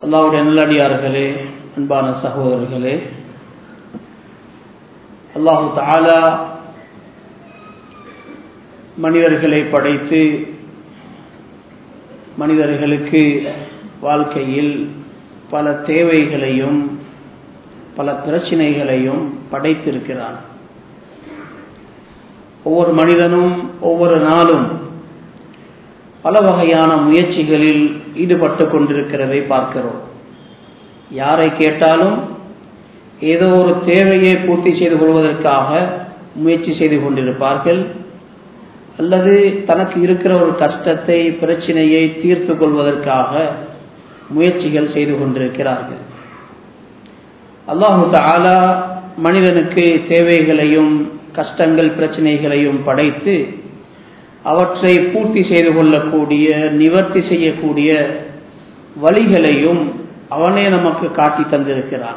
அல்லாவுடைய நல்லடியார்களே அன்பான சகோதரர்களே அல்லாஹு தாலா மனிதர்களை படைத்து மனிதர்களுக்கு வாழ்க்கையில் பல தேவைகளையும் பல பிரச்சனைகளையும் படைத்திருக்கிறான் ஒவ்வொரு மனிதனும் ஒவ்வொரு நாளும் பல வகையான முயற்சிகளில் ஈடுபட்டு கொண்டிருக்கிறதை பார்க்கிறோம் யாரை கேட்டாலும் ஏதோ ஒரு தேவையை பூர்த்தி செய்து கொள்வதற்காக முயற்சி செய்து கொண்டிருப்பார்கள் அல்லது தனக்கு இருக்கிற ஒரு கஷ்டத்தை பிரச்சனையை தீர்த்து கொள்வதற்காக முயற்சிகள் செய்து கொண்டிருக்கிறார்கள் அல்லாஹு தாலா மனிதனுக்கு தேவைகளையும் கஷ்டங்கள் பிரச்சனைகளையும் படைத்து அவற்றை பூர்த்தி செய்து கொள்ளக்கூடிய நிவர்த்தி செய்யக்கூடிய வழிகளையும் அவனே நமக்கு காட்டி தந்திருக்கிறான்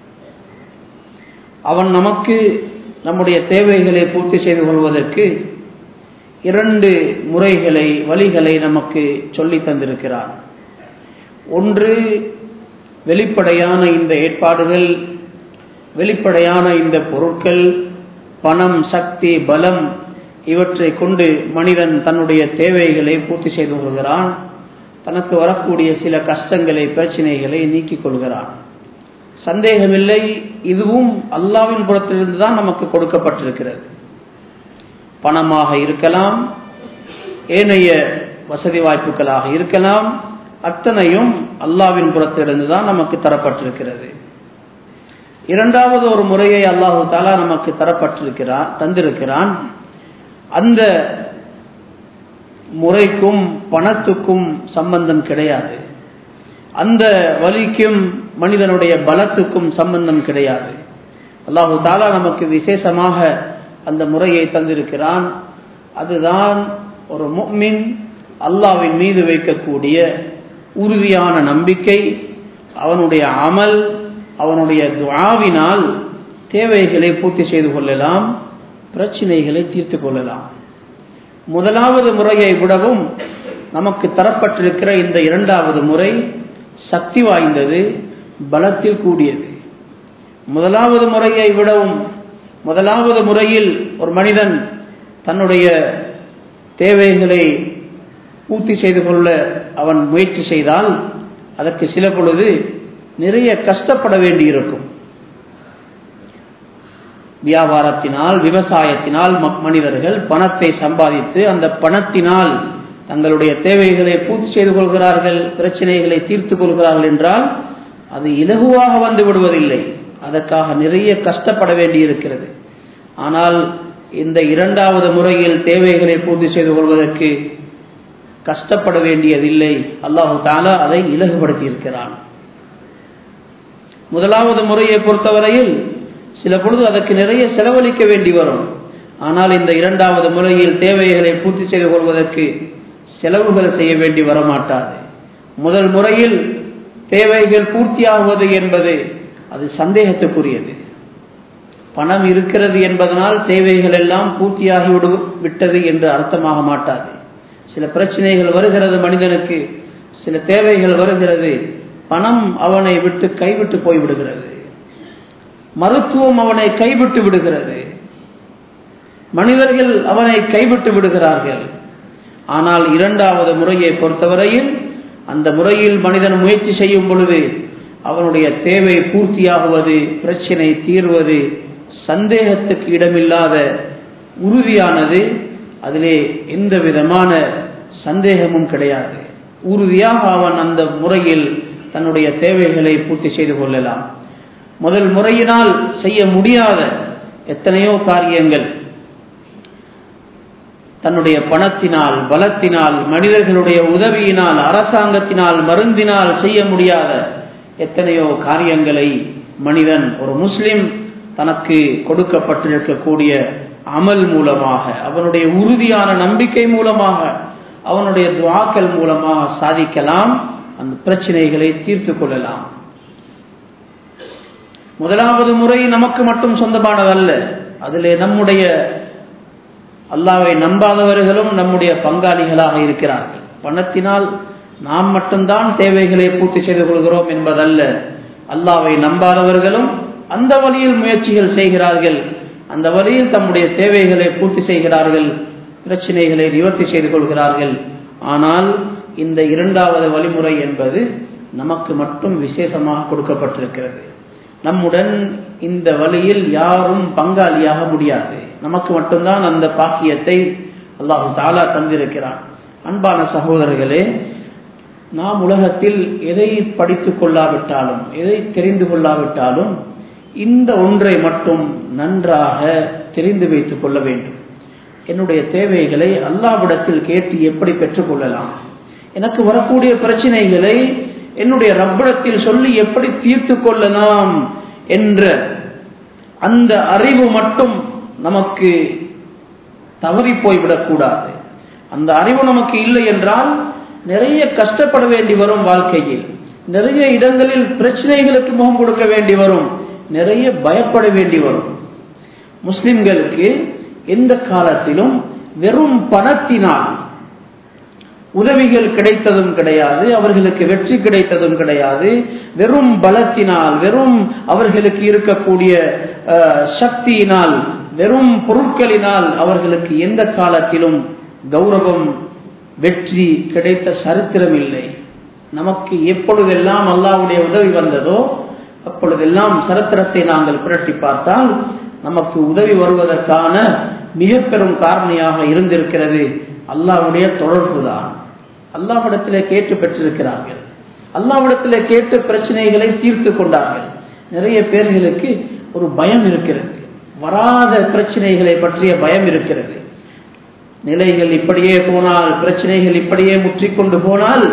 அவன் நமக்கு நம்முடைய தேவைகளை பூர்த்தி செய்து கொள்வதற்கு இரண்டு முறைகளை வழிகளை நமக்கு சொல்லி தந்திருக்கிறான் ஒன்று வெளிப்படையான இந்த ஏற்பாடுகள் வெளிப்படையான இந்த பொருட்கள் பணம் சக்தி பலம் இவற்றை கொண்டு மனிதன் தன்னுடைய தேவைகளை பூர்த்தி செய்து கொள்கிறான் தனக்கு வரக்கூடிய சில கஷ்டங்களை பிரச்சனைகளை நீக்கிக் கொள்கிறான் சந்தேகமில்லை இதுவும் அல்லாவின் புறத்திலிருந்து தான் நமக்கு கொடுக்கப்பட்டிருக்கிறது பணமாக இருக்கலாம் ஏனைய வசதி வாய்ப்புகளாக இருக்கலாம் அத்தனையும் அல்லாவின் புறத்திலிருந்து தான் நமக்கு தரப்பட்டிருக்கிறது இரண்டாவது ஒரு முறையை அல்லாஹு தாலா நமக்கு தரப்பட்டிருக்கிறான் தந்திருக்கிறான் அந்த முறைக்கும் பணத்துக்கும் சம்பந்தம் கிடையாது அந்த வலிக்கும் மனிதனுடைய பலத்துக்கும் சம்பந்தம் கிடையாது அல்லாஹு தாலா நமக்கு விசேஷமாக அந்த முறையை தந்திருக்கிறான் அதுதான் ஒரு முக்மின் அல்லாவின் மீது வைக்கக்கூடிய உறுதியான நம்பிக்கை அவனுடைய அமல் அவனுடைய துவாவினால் தேவைகளை பூர்த்தி செய்து கொள்ளலாம் பிரச்சனைகளை தீர்த்து கொள்ளலாம் முதலாவது முறையை விடவும் நமக்கு தரப்பட்டிருக்கிற இந்த இரண்டாவது முறை சக்தி வாய்ந்தது பலத்தில் கூடியது முதலாவது முறையை விடவும் முதலாவது முறையில் ஒரு மனிதன் தன்னுடைய தேவைகளை பூர்த்தி செய்து கொள்ள அவன் முயற்சி செய்தால் அதற்கு சில பொழுது நிறைய கஷ்டப்பட வேண்டியிருக்கும் வியாபாரத்தினால் விவசாயத்தினால் மனிதர்கள் பணத்தை சம்பாதித்து அந்த பணத்தினால் தங்களுடைய தேவைகளை பூர்த்தி செய்து கொள்கிறார்கள் பிரச்சனைகளை தீர்த்து கொள்கிறார்கள் என்றால் அது இலகுவாக வந்து விடுவதில்லை அதற்காக நிறைய கஷ்டப்பட வேண்டியிருக்கிறது ஆனால் இந்த இரண்டாவது முறையில் தேவைகளை பூர்த்தி செய்து கொள்வதற்கு கஷ்டப்பட வேண்டியதில்லை அல்லாஹு தாலா அதை இலகுபடுத்தி இருக்கிறான் முதலாவது முறையை பொறுத்தவரையில் சில பொழுது அதற்கு நிறைய செலவழிக்க வேண்டி வரும் ஆனால் இந்த இரண்டாவது முறையில் தேவைகளை பூர்த்தி செய்து கொள்வதற்கு செலவுகள் செய்ய வேண்டி வரமாட்டாது முதல் முறையில் தேவைகள் பூர்த்தியாகுவது என்பது அது சந்தேகத்துக்குரியது பணம் இருக்கிறது என்பதனால் தேவைகள் எல்லாம் பூர்த்தியாகி விட்டது என்று அர்த்தமாக மாட்டாது சில பிரச்சனைகள் வருகிறது மனிதனுக்கு சில தேவைகள் வருகிறது பணம் அவனை விட்டு கைவிட்டு போய்விடுகிறது மருத்துவம் அவனை கைவிட்டு விடுகிறது மனிதர்கள் அவனை கைவிட்டு விடுகிறார்கள் ஆனால் இரண்டாவது முறையை பொறுத்தவரையில் அந்த முறையில் மனிதன் முயற்சி செய்யும் பொழுது அவனுடைய தேவை பூர்த்தியாகுவது பிரச்சனை தீர்வது சந்தேகத்துக்கு இடமில்லாத உறுதியானது அதிலே எந்த விதமான சந்தேகமும் கிடையாது உறுதியாக அவன் அந்த முறையில் தன்னுடைய தேவைகளை பூர்த்தி செய்து கொள்ளலாம் முதல் முறையினால் செய்ய முடியாத எத்தனையோ காரியங்கள் தன்னுடைய பணத்தினால் பலத்தினால் மனிதர்களுடைய உதவியினால் அரசாங்கத்தினால் மருந்தினால் செய்ய முடியாத எத்தனையோ காரியங்களை மனிதன் ஒரு முஸ்லிம் தனக்கு கொடுக்கப்பட்டிருக்கக்கூடிய அமல் மூலமாக அவனுடைய உறுதியான நம்பிக்கை மூலமாக அவனுடைய துவாக்கள் மூலமாக சாதிக்கலாம் அந்த பிரச்சனைகளை தீர்த்து கொள்ளலாம் முதலாவது முறை நமக்கு மட்டும் சொந்தமானதல்ல அதிலே நம்முடைய அல்லாவை நம்பாதவர்களும் நம்முடைய பங்காளிகளாக இருக்கிறார்கள் பணத்தினால் நாம் மட்டும்தான் தேவைகளை பூர்த்தி செய்து கொள்கிறோம் என்பதல்ல அல்லாவை நம்பாதவர்களும் அந்த வழியில் முயற்சிகள் செய்கிறார்கள் அந்த வழியில் தம்முடைய தேவைகளை பூர்த்தி செய்கிறார்கள் பிரச்சனைகளை நிவர்த்தி செய்து கொள்கிறார்கள் ஆனால் இந்த இரண்டாவது வழிமுறை என்பது நமக்கு மட்டும் விசேஷமாக கொடுக்கப்பட்டிருக்கிறது நம்முடன் இந்த வழியில் யாரும் பங்காளியாக முடியாது நமக்கு மட்டும்தான் அந்த பாக்கியத்தை அல்லாஹு தாலா தந்திருக்கிறான் அன்பான சகோதரர்களே நாம் உலகத்தில் எதை படித்துக் கொள்ளாவிட்டாலும் எதை தெரிந்து கொள்ளாவிட்டாலும் இந்த ஒன்றை மட்டும் நன்றாக தெரிந்து வைத்துக் கொள்ள வேண்டும் என்னுடைய தேவைகளை அல்லாவிடத்தில் கேட்டு எப்படி பெற்றுக்கொள்ளலாம் எனக்கு வரக்கூடிய பிரச்சனைகளை என்னுடைய ரப்பிடத்தில் சொல்லி எப்படி தீர்த்து கொள்ளலாம் என்ற அந்த அறிவு மட்டும் நமக்கு தவறி போய்விடக்கூடாது அந்த அறிவு நமக்கு இல்லை என்றால் நிறைய கஷ்டப்பட வேண்டி வரும் வாழ்க்கையில் நிறைய இடங்களில் பிரச்சனைகளுக்கு முகம் கொடுக்க வேண்டி வரும் நிறைய பயப்பட வேண்டி வரும் முஸ்லிம்களுக்கு எந்த காலத்திலும் வெறும் பணத்தினால் உதவிகள் கிடைத்ததும் கிடையாது அவர்களுக்கு வெற்றி கிடைத்ததும் கிடையாது வெறும் பலத்தினால் வெறும் அவர்களுக்கு இருக்கக்கூடிய சக்தியினால் வெறும் பொருட்களினால் அவர்களுக்கு எந்த காலத்திலும் கௌரவம் வெற்றி கிடைத்த சரித்திரம் இல்லை நமக்கு எப்பொழுதெல்லாம் அல்லாவுடைய உதவி வந்ததோ அப்பொழுதெல்லாம் சரித்திரத்தை நாங்கள் புரட்டி பார்த்தால் நமக்கு உதவி வருவதற்கான மிக பெரும் காரணியாக இருந்திருக்கிறது அல்லாவுடைய தொடர்பு தான் அல்லாவிடத்திலே கேட்டு பெற்றிருக்கிறார்கள் அல்லாவிடத்திலே கேட்டு பிரச்சனைகளை தீர்த்து கொண்டார்கள் நிறைய பேர்களுக்கு ஒரு பயம் இருக்கிறது வராத பிரச்சனைகளை பற்றிய பயம் இருக்கிறது நிலைகள் இப்படியே போனால் பிரச்சனைகள் இப்படியே முற்றிக்கொண்டு போனால்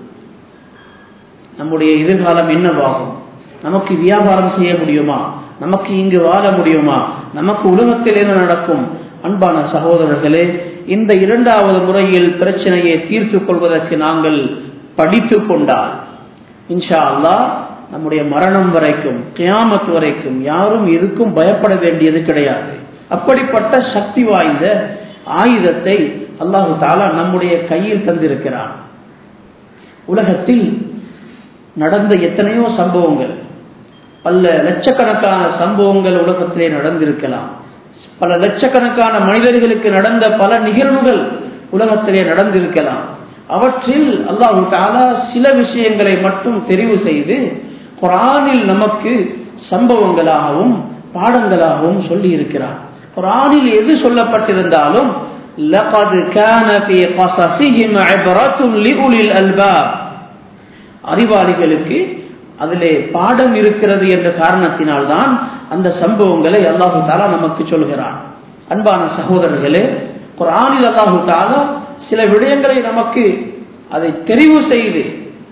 நம்முடைய எதிர்காலம் என்னவாகும் நமக்கு வியாபாரம் செய்ய முடியுமா நமக்கு இங்கு வாழ முடியுமா நமக்கு உலகத்தில் என்ன நடக்கும் அன்பான சகோதரர்களே இந்த இரண்டாவது முறையில் பிரச்சனையை தீர்த்து கொள்வதற்கு நாங்கள் படித்து கொண்டால் இன்ஷா அல்லா நம்முடைய மரணம் வரைக்கும் கியாமத் வரைக்கும் யாரும் எதுக்கும் பயப்பட வேண்டியது கிடையாது அப்படிப்பட்ட சக்தி வாய்ந்த ஆயுதத்தை அல்லாஹு தாலா நம்முடைய கையில் தந்திருக்கிறான் உலகத்தில் நடந்த எத்தனையோ சம்பவங்கள் பல லட்சக்கணக்கான சம்பவங்கள் உலகத்திலே நடந்திருக்கலாம் பல லட்சக்கணக்கான மனிதர்களுக்கு நடந்த பல நிகழ்வுகள் உலகத்திலே நடந்திருக்கலாம் அவற்றில் அல்லாஹு தாலா சில விஷயங்களை மட்டும் தெரிவு செய்து குரானில் நமக்கு சம்பவங்களாகவும் பாடங்களாகவும் சொல்லி இருக்கிறார் குரானில் எது சொல்லப்பட்டிருந்தாலும் لقد كان في قصصهم عبرة لأولي الألباب அறிவாளிகளுக்கு அதிலே பாடம் இருக்கிறது என்ற காரணத்தினால்தான் அந்த சம்பவங்களை அல்லாஹு தாலா நமக்கு சொல்கிறான் அன்பான சகோதரர்களே குரானில் அல்லாஹு தாலா சில விடயங்களை நமக்கு அதை தெரிவு செய்து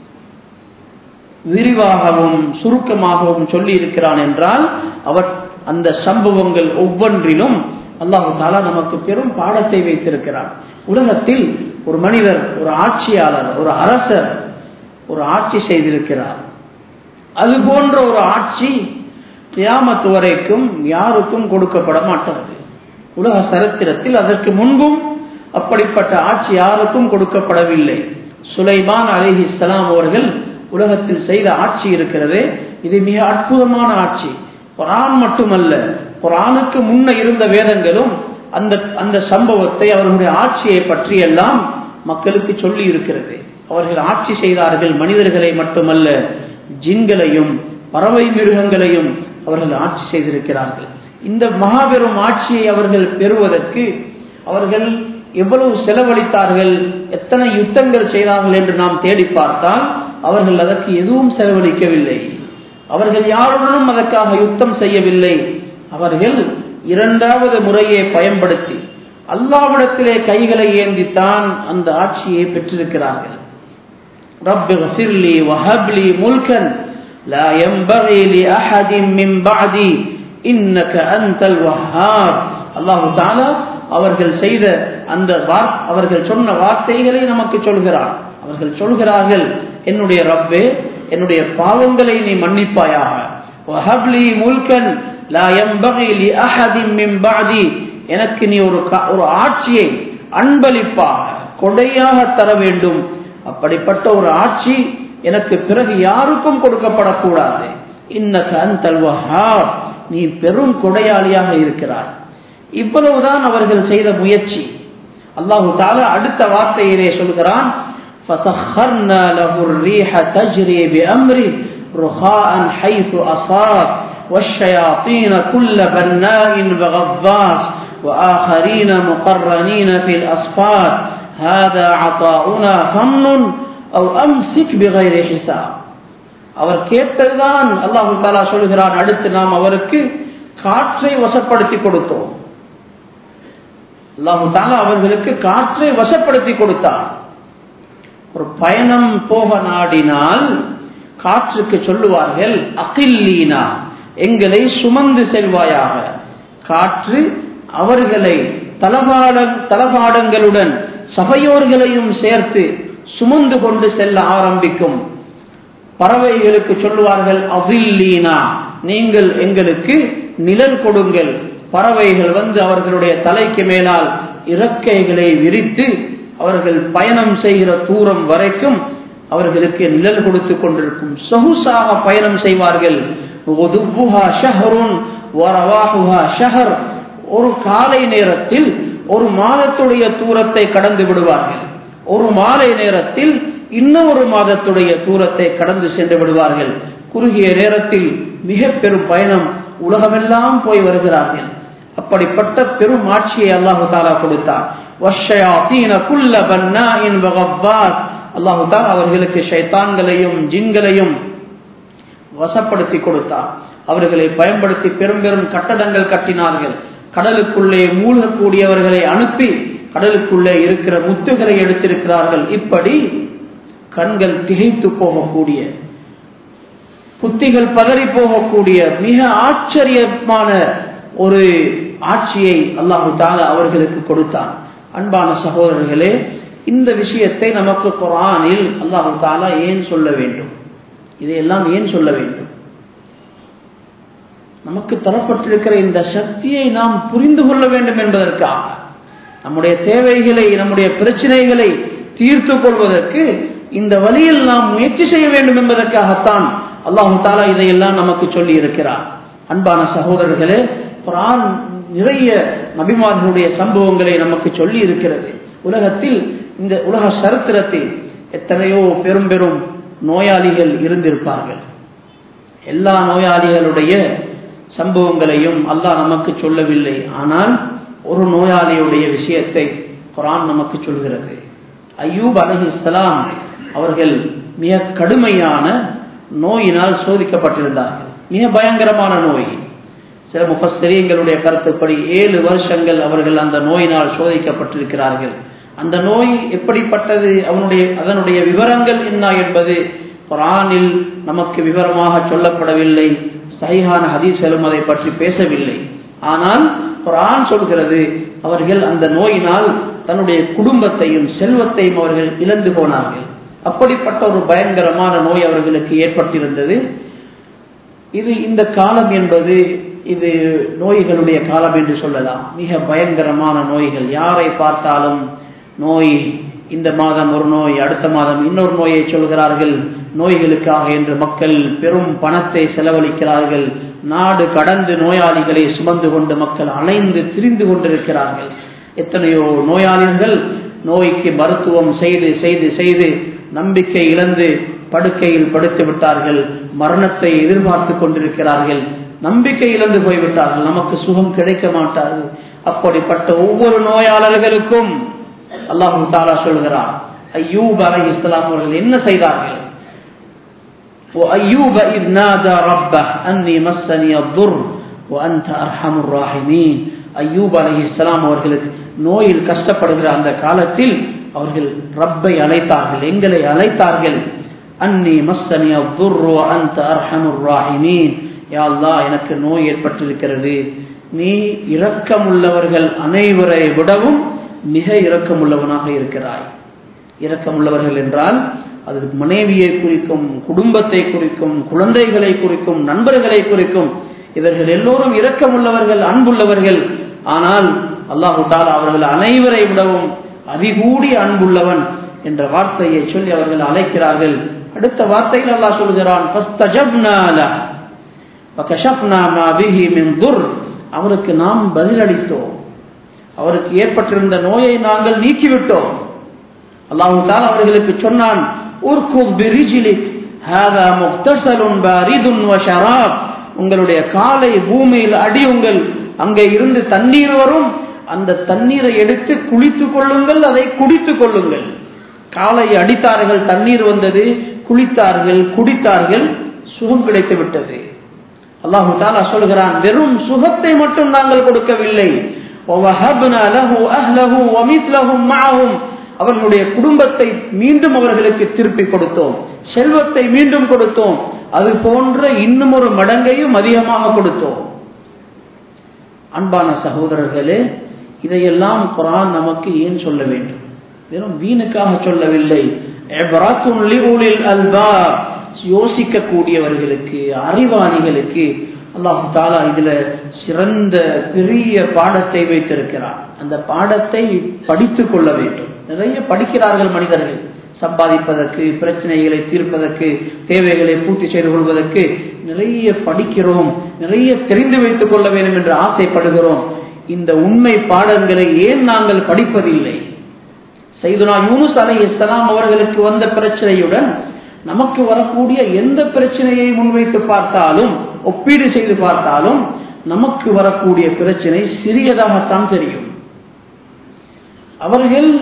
விரிவாகவும் சுருக்கமாகவும் சொல்லி இருக்கிறான் என்றால் அவர் அந்த சம்பவங்கள் ஒவ்வொன்றிலும் அல்லாஹு தாலா நமக்கு பெரும் பாடத்தை வைத்திருக்கிறார் உலகத்தில் ஒரு மனிதர் ஒரு ஆட்சியாளர் ஒரு அரசர் ஒரு ஆட்சி செய்திருக்கிறார் அது போன்ற ஒரு ஆட்சி கியாமத்து வரைக்கும் யாருக்கும் கொடுக்கப்பட மாட்டாது உலக சரித்திரத்தில் அதற்கு முன்பும் அப்படிப்பட்ட ஆட்சி யாருக்கும் கொடுக்கப்படவில்லை சுலைமான் அலிஹி இஸ்லாம் அவர்கள் உலகத்தில் செய்த ஆட்சி இருக்கிறது இது மிக அற்புதமான ஆட்சி குரான் மட்டுமல்ல குரானுக்கு முன்ன இருந்த வேதங்களும் அந்த அந்த சம்பவத்தை அவர்களுடைய ஆட்சியை பற்றி எல்லாம் மக்களுக்கு சொல்லி இருக்கிறது அவர்கள் ஆட்சி செய்தார்கள் மனிதர்களை மட்டுமல்ல ஜின்களையும் பறவை மிருகங்களையும் அவர்கள் ஆட்சி செய்திருக்கிறார்கள் இந்த மகாபெரும் ஆட்சியை அவர்கள் பெறுவதற்கு அவர்கள் எவ்வளவு செலவழித்தார்கள் எத்தனை யுத்தங்கள் செய்தார்கள் என்று நாம் தேடி பார்த்தால் அவர்கள் அதற்கு எதுவும் செலவழிக்கவில்லை அவர்கள் யாருடனும் அதற்காக யுத்தம் செய்யவில்லை அவர்கள் இரண்டாவது முறையை பயன்படுத்தி அல்லாவிடத்திலே கைகளை ஏந்தித்தான் அந்த ஆட்சியை பெற்றிருக்கிறார்கள் رب اغفر لي وهب لي ملكا لا ينبغي لأحد من بعدي إنك أنت الوهاب الله تعالى அவர்கள் செய்த அந்த அவர்கள் சொன்ன வார்த்தைகளை நமக்கு சொல்கிறார் அவர்கள் சொல்கிறார்கள் என்னுடைய ரப்பே என்னுடைய பாவங்களை நீ மன்னிப்பாயாக வஹப்லி முல்கன் லா யம்பகி லி அஹதின் மின் பஅதி எனக்கு நீ ஒரு ஒரு ஆட்சியை அன்பளிப்பாக கொடையாக தர வேண்டும் அப்படிப்பட்ட ஒரு ஆட்சி எனக்கு பிறகு யாருக்கும் கொடுக்கப்படக்கூடாது இன்னக அந்தல் வஹாப் நீ பெரும் கொடையாளியாக இருக்கிறாய் இவ்வளவுதான் அவர்கள் செய்த முயற்சி அல்லாஹு தாலா அடுத்த வார்த்தையிலே சொல்கிறான் فسخرنا له الريح تجري بأمره رخاء حيث أصاب والشياطين كل بناء وغضاس وآخرين مقرنين في الأصفاد هذا عطاؤنا فمن أو أمسك بغير حساب அவர் கேட்டதுதான் அல்லாஹு தாலா சொல்கிறான் அடுத்து நாம் அவருக்கு காற்றை வசப்படுத்தி கொடுத்தோம் அல்லாஹு தாலா அவர்களுக்கு காற்றை வசப்படுத்தி கொடுத்தான் ஒரு பயணம் போக நாடினால் காற்றுக்கு சொல்லுவார்கள் அகில்லீனா எங்களை சுமந்து செல்வாயாக காற்று அவர்களை தலபாட தலபாடங்களுடன் சபையோர்களையும் சேர்த்து சுமந்து கொண்டு செல்ல ஆரம்பிக்கும் பறவைகளுக்கு சொல்லுவார்கள் அவில்லீனா நீங்கள் எங்களுக்கு நிழல் கொடுங்கள் பறவைகள் வந்து அவர்களுடைய தலைக்கு மேலால் இறக்கைகளை விரித்து அவர்கள் பயணம் செய்கிற தூரம் வரைக்கும் அவர்களுக்கு நிழல் கொடுத்து கொண்டிருக்கும் சொகுசாக பயணம் செய்வார்கள் ஒரு காலை நேரத்தில் ஒரு மாதத்துடைய தூரத்தை கடந்து விடுவார்கள் ஒரு மாலை நேரத்தில் இன்னொரு மாதத்துடைய தூரத்தை கடந்து சென்று விடுவார்கள் குறுகிய நேரத்தில் மிக பெரும் பயணம் உலகமெல்லாம் போய் வருகிறார்கள் அப்படிப்பட்ட பெரும் ஆட்சியை அல்லாஹு தாலா கொடுத்தார் அல்லாஹு தாலா அவர்களுக்கு ஷைத்தான்களையும் ஜின்களையும் வசப்படுத்தி கொடுத்தார் அவர்களை பயன்படுத்தி பெரும் பெரும் கட்டடங்கள் கட்டினார்கள் கடலுக்குள்ளே மூழ்கக்கூடியவர்களை அனுப்பி கடலுக்குள்ளே இருக்கிற முத்துகளை எடுத்திருக்கிறார்கள் இப்படி கண்கள் திகைத்து போகக்கூடிய புத்திகள் பதறி போகக்கூடிய மிக ஆச்சரியமான ஒரு ஆட்சியை அல்லாஹு தாலா அவர்களுக்கு கொடுத்தான் அன்பான சகோதரர்களே இந்த விஷயத்தை நமக்கு குரானில் அல்லாஹு தாலா ஏன் சொல்ல வேண்டும் இதையெல்லாம் ஏன் சொல்ல வேண்டும் நமக்கு தரப்பட்டிருக்கிற இந்த சக்தியை நாம் புரிந்து கொள்ள வேண்டும் என்பதற்காக நம்முடைய தேவைகளை நம்முடைய பிரச்சனைகளை தீர்த்து கொள்வதற்கு இந்த வழியில் நாம் முயற்சி செய்ய வேண்டும் என்பதற்காகத்தான் அல்லாஹு தாலா இதையெல்லாம் நமக்கு சொல்லி இருக்கிறார் அன்பான சகோதரர்களே குரான் நிறைய நபிமார்களுடைய சம்பவங்களை நமக்கு சொல்லி இருக்கிறது உலகத்தில் இந்த உலக சரித்திரத்தில் எத்தனையோ பெரும் பெரும் நோயாளிகள் இருந்திருப்பார்கள் எல்லா நோயாளிகளுடைய சம்பவங்களையும் அல்லாஹ் நமக்கு சொல்லவில்லை ஆனால் ஒரு நோயாளியுடைய விஷயத்தை குரான் நமக்கு சொல்கிறது ஐயூப் அலஹி இஸ்லாம் அவர்கள் மிக கடுமையான நோயினால் சோதிக்கப்பட்டிருந்தார்கள் மிக பயங்கரமான நோய் சில முப்பஸ்திரியங்களுடைய கருத்துப்படி ஏழு வருஷங்கள் அவர்கள் அந்த நோயினால் சோதிக்கப்பட்டிருக்கிறார்கள் அந்த நோய் எப்படிப்பட்டது அவனுடைய அதனுடைய விவரங்கள் என்ன என்பது குரானில் நமக்கு விவரமாக சொல்லப்படவில்லை சைஹான ஹதீஸ்களும் அதை பற்றி பேசவில்லை ஆனால் குரான் சொல்கிறது அவர்கள் அந்த நோயினால் தன்னுடைய குடும்பத்தையும் செல்வத்தையும் அவர்கள் இழந்து போனார்கள் அப்படிப்பட்ட ஒரு பயங்கரமான நோய் அவர்களுக்கு ஏற்பட்டிருந்தது இது இந்த காலம் என்பது இது நோய்களுடைய காலம் என்று சொல்லலாம் மிக பயங்கரமான நோய்கள் யாரை பார்த்தாலும் நோய் இந்த மாதம் ஒரு நோய் அடுத்த மாதம் இன்னொரு நோயை சொல்கிறார்கள் நோய்களுக்காக என்று மக்கள் பெரும் பணத்தை செலவழிக்கிறார்கள் நாடு கடந்து நோயாளிகளை சுமந்து கொண்டு மக்கள் அலைந்து திரிந்து கொண்டிருக்கிறார்கள் எத்தனையோ நோயாளிகள் நோய்க்கு மருத்துவம் செய்து செய்து செய்து நம்பிக்கை இழந்து படுக்கையில் படுத்து விட்டார்கள் மரணத்தை எதிர்பார்த்து கொண்டிருக்கிறார்கள் நம்பிக்கை இழந்து போய்விட்டார்கள் நமக்கு சுகம் கிடைக்க மாட்டாது அப்படிப்பட்ட ஒவ்வொரு நோயாளர்களுக்கும் அல்லாஹு தாலா சொல்கிறார் ஐயூப் அலை இஸ்லாம் அவர்கள் என்ன செய்தார்கள் وأيوب إذ نادى ربه أني مسني الضر وأنت أرحم الراحمين ஐயூப் அலி இஸ்லாம் அவர்களுக்கு நோயில் கஷ்டப்படுகிற அந்த காலத்தில் அவர்கள் ரப்பை அழைத்தார்கள் எங்களை அழைத்தார்கள் அன்னி மஸ்தனி அப்துர்ரோ அந்த அர்ஹமுர் ராஹிமீன் யா அல்லாஹ் எனக்கு நோய் ஏற்பட்டிருக்கிறது நீ இரக்கமுள்ளவர்கள் அனைவரை விடவும் மிக இரக்கமுள்ளவனாக இருக்கிறாய் இரக்கமுள்ளவர்கள் என்றால் அது மனைவியை குறிக்கும் குடும்பத்தை குறிக்கும் குழந்தைகளை குறிக்கும் நண்பர்களை குறிக்கும் இவர்கள் எல்லோரும் இரக்கமுள்ளவர்கள் அன்புள்ளவர்கள் ஆனால் அல்லாஹு தாலா அவர்கள் அனைவரை விடவும் அதிகூடிய அன்புள்ளவன் என்ற வார்த்தையை சொல்லி அவர்கள் அழைக்கிறார்கள் அடுத்த வார்த்தையில் அல்லாஹ் சொல்கிறான் "ஃபஸ்தஜப்னா லஹ் வகஷஃப்னா மா பிஹி மின் துர்." அவருக்கு நாம் பதிலளித்தோம் அவருக்கு ஏற்பட்டிருந்த நோயை நாங்கள் நீக்கிவிட்டோம் அல்லாஹு தால் அவர்களுக்கு சொன்னான் உர்கும் பிரிஜிலிக் ஹாதா முக்தசலுன் பாரிதுன் வ ஷராப் உங்களுடைய காலை பூமியில் அடியுங்கள் அங்கே இருந்து தண்ணீர் வரும் அந்த தண்ணீரை எடுத்து குளித்துக் கொள்ளுங்கள் அதை குடித்துக் கொள்ளுங்கள் காலை அடித்தார்கள் தண்ணீர் வந்தது குளித்தார்கள் குடித்தார்கள் சுகம் கிடைத்து விட்டது அல்லாஹு தாலா சொல்கிறான் வெறும் சுகத்தை மட்டும் நாங்கள் கொடுக்கவில்லை وَوَهَبْنَا لَهُ أَهْلَهُ وَمِثْلَهُمْ مَعَهُمْ அவர்களுடைய குடும்பத்தை மீண்டும் அவர்களுக்கு திருப்பி கொடுத்தோம் செல்வத்தை மீண்டும் கொடுத்தோம் அது போன்ற இன்னும் ஒரு மடங்கையும் அதிகமாக கொடுத்தோம் அன்பான சகோதரர்களே இதையெல்லாம் குரான் நமக்கு ஏன் சொல்ல வேண்டும் வெறும் வீணுக்காக சொல்லவில்லை இப்ராத்துன் லிஉலில் அல்பாப் யோசிக்கக்கூடியவர்களுக்கு அறிவாளிகளுக்கு அல்லாஹு தாலா இதுல சிறந்த பெரிய பாடத்தை வைத்திருக்கிறார் அந்த பாடத்தை படித்துக் கொள்ள வேண்டும் நிறைய படிக்கிறார்கள் மனிதர்கள் சம்பாதிப்பதற்கு பிரச்சனைகளை தீர்ப்பதற்கு தேவைகளை பூர்த்தி செய்து கொள்வதற்கு நிறைய படிக்கிறோம் நிறைய தெரிந்து வைத்துக் கொள்ள வேண்டும் என்று ஆசைப்படுகிறோம் இந்த உண்மை பாடங்களை ஏன் நாங்கள் படிப்பதில்லை செய்துனா யூனுஸ் அலை இஸ்லாம் அவர்களுக்கு வந்த பிரச்சனையுடன் நமக்கு வரக்கூடிய எந்த பிரச்சனையை முன்வைத்து பார்த்தாலும் ஒப்பீடு செய்து பார்த்தாலும் நமக்கு வரக்கூடிய பிரச்சனை சிறியதாகத்தான் தெரியும் அவர்கள்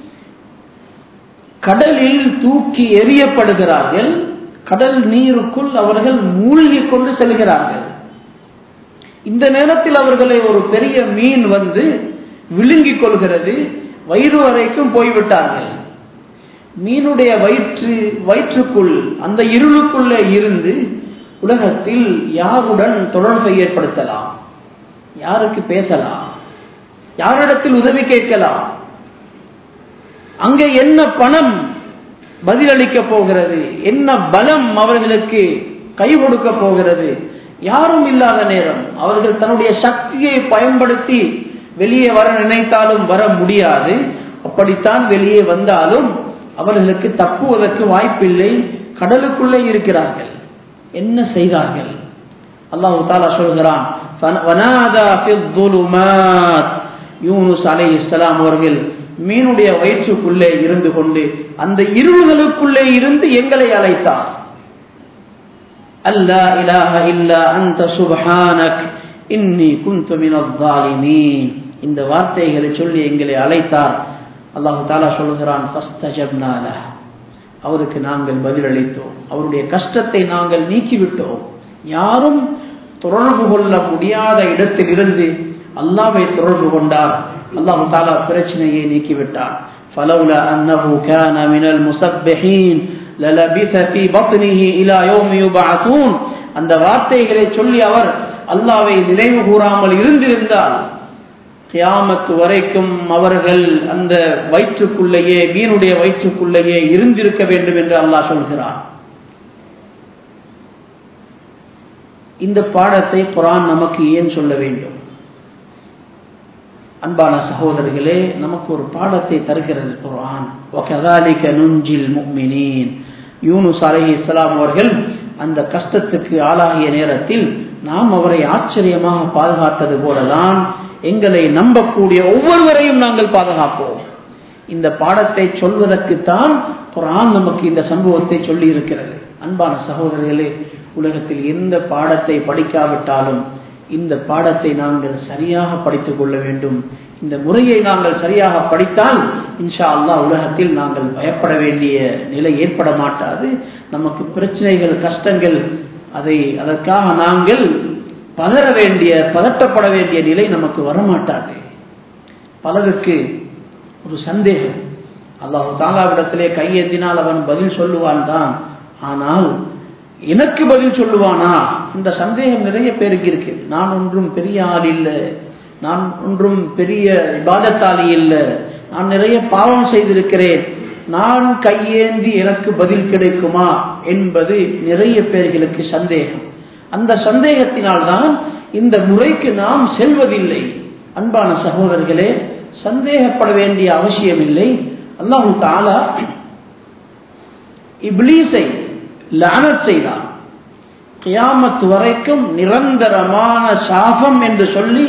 கடலில் தூக்கி எறியப்படுகிறார்கள் கடல் நீருக்குள் அவர்கள் மூழ்கி கொண்டு செல்கிறார்கள் இந்த நேரத்தில் அவர்களை ஒரு பெரிய மீன் வந்து விழுங்கிக் கொள்கிறது வயிறு வரைக்கும் போய்விட்டார்கள் மீனுடைய வயிற்று வயிற்றுக்குள் அந்த இருளுக்குள்ளே இருந்து உலகத்தில் யாருடன் தொடர்பை ஏற்படுத்தலாம் யாருக்கு பேசலாம் யாரிடத்தில் உதவி கேட்கலாம் அங்கே என்ன பணம் பதிலளிக்க போகிறது என்ன பலம் அவர்களுக்கு கை கொடுக்க போகிறது யாரும் இல்லாத நேரம் அவர்கள் தன்னுடைய சக்தியை பயன்படுத்தி வெளியே வர நினைத்தாலும் வர முடியாது அப்படித்தான் வெளியே வந்தாலும் அவர்களுக்கு தப்புவதற்கு வாய்ப்பில்லை கடலுக்குள்ளே இருக்கிறார்கள் என்ன செய்தார்கள் அல்லாஹு தாலா சொல்கிறான் யூனுஸ் அலை இஸ்லாம் அவர்கள் மீனுடைய வயிற்றுக்குள்ளே இருந்து கொண்டு அந்த இருள்களுக்குள்ளே இருந்து எங்களை அழைத்தார் அல்லா இலாஹ இல்லா அந்த சுபஹானக் இன்னி குந்து மினல் இந்த வார்த்தைகளை சொல்லி எங்களை அழைத்தார் அல்லாஹு தாலா சொல்லுகிறான் அவருக்கு நாங்கள் பதிலளித்தோம் அவருடைய கஷ்டத்தை நாங்கள் நீக்கிவிட்டோம் யாரும் தொடர்பு கொள்ள முடியாத இடத்திலிருந்து அல்லாவை தொடர்பு கொண்டார் அல்லாஹு தாலா பிரச்சனையை நீக்கிவிட்டார் فلولا أنه كان من المسبحين للبث في بطنه إلى يوم يبعثون அந்த வார்த்தைகளை சொல்லி அவர் அல்லாவை நினைவு கூறாமல் இருந்திருந்தால் கியாமத்து வரைக்கும் அவர்கள் அந்த வயிற்றுக்குள்ளேயே மீனுடைய வயிற்றுக்குள்ளேயே இருந்திருக்க வேண்டும் என்று அல்லாஹ் சொல்கிறார் இந்த பாடத்தை குரான் நமக்கு ஏன் சொல்ல வேண்டும் அன்பான சகோதரர்களே நமக்கு ஒரு பாடத்தை தருகிறது குரான் நுஞ்சில் முக்மினீன் யூனுஸ் அலஹி இஸ்லாம் அவர்கள் அந்த கஷ்டத்துக்கு ஆளாகிய நேரத்தில் நாம் அவரை ஆச்சரியமாக பாதுகாத்தது போலதான் எங்களை நம்பக்கூடிய ஒவ்வொருவரையும் நாங்கள் பாதுகாப்போம் இந்த பாடத்தை சொல்வதற்குத்தான் குரான் நமக்கு இந்த சம்பவத்தை சொல்லி இருக்கிறது அன்பான சகோதரர்களே உலகத்தில் எந்த பாடத்தை படிக்காவிட்டாலும் இந்த பாடத்தை நாங்கள் சரியாக படித்துக் கொள்ள வேண்டும் இந்த முறையை நாங்கள் சரியாக படித்தால் இன்ஷா அல்லா உலகத்தில் நாங்கள் பயப்பட வேண்டிய நிலை ஏற்பட மாட்டாது நமக்கு பிரச்சனைகள் கஷ்டங்கள் அதை அதற்காக நாங்கள் பதற வேண்டிய பதட்டப்பட வேண்டிய நிலை நமக்கு வரமாட்டாது பலருக்கு ஒரு சந்தேகம் அல்லாஹு தாலாவிடத்திலே கையேந்தினால் அவன் பதில் சொல்லுவான் தான் ஆனால் எனக்கு பதில் சொல்லுவானா இந்த சந்தேகம் நிறைய பேருக்கு இருக்கு நான் ஒன்றும் பெரிய ஆள் இல்லை நான் ஒன்றும் பெரிய இபாதத்தாளி இல்லை நான் நிறைய பாவம் செய்திருக்கிறேன் நான் கையேந்தி எனக்கு பதில் கிடைக்குமா என்பது நிறைய பேர்களுக்கு சந்தேகம் அந்த சந்தேகத்தினால்தான் இந்த முறைக்கு நாம் செல்வதில்லை அன்பான சகோதரர்களே சந்தேகப்பட வேண்டிய அவசியம் இல்லை அல்லாஹு தாலா இப்லீஸை லானத் செய்தான் கியாமத் வரைக்கும் நிரந்தரமான சாபம் என்று சொல்லி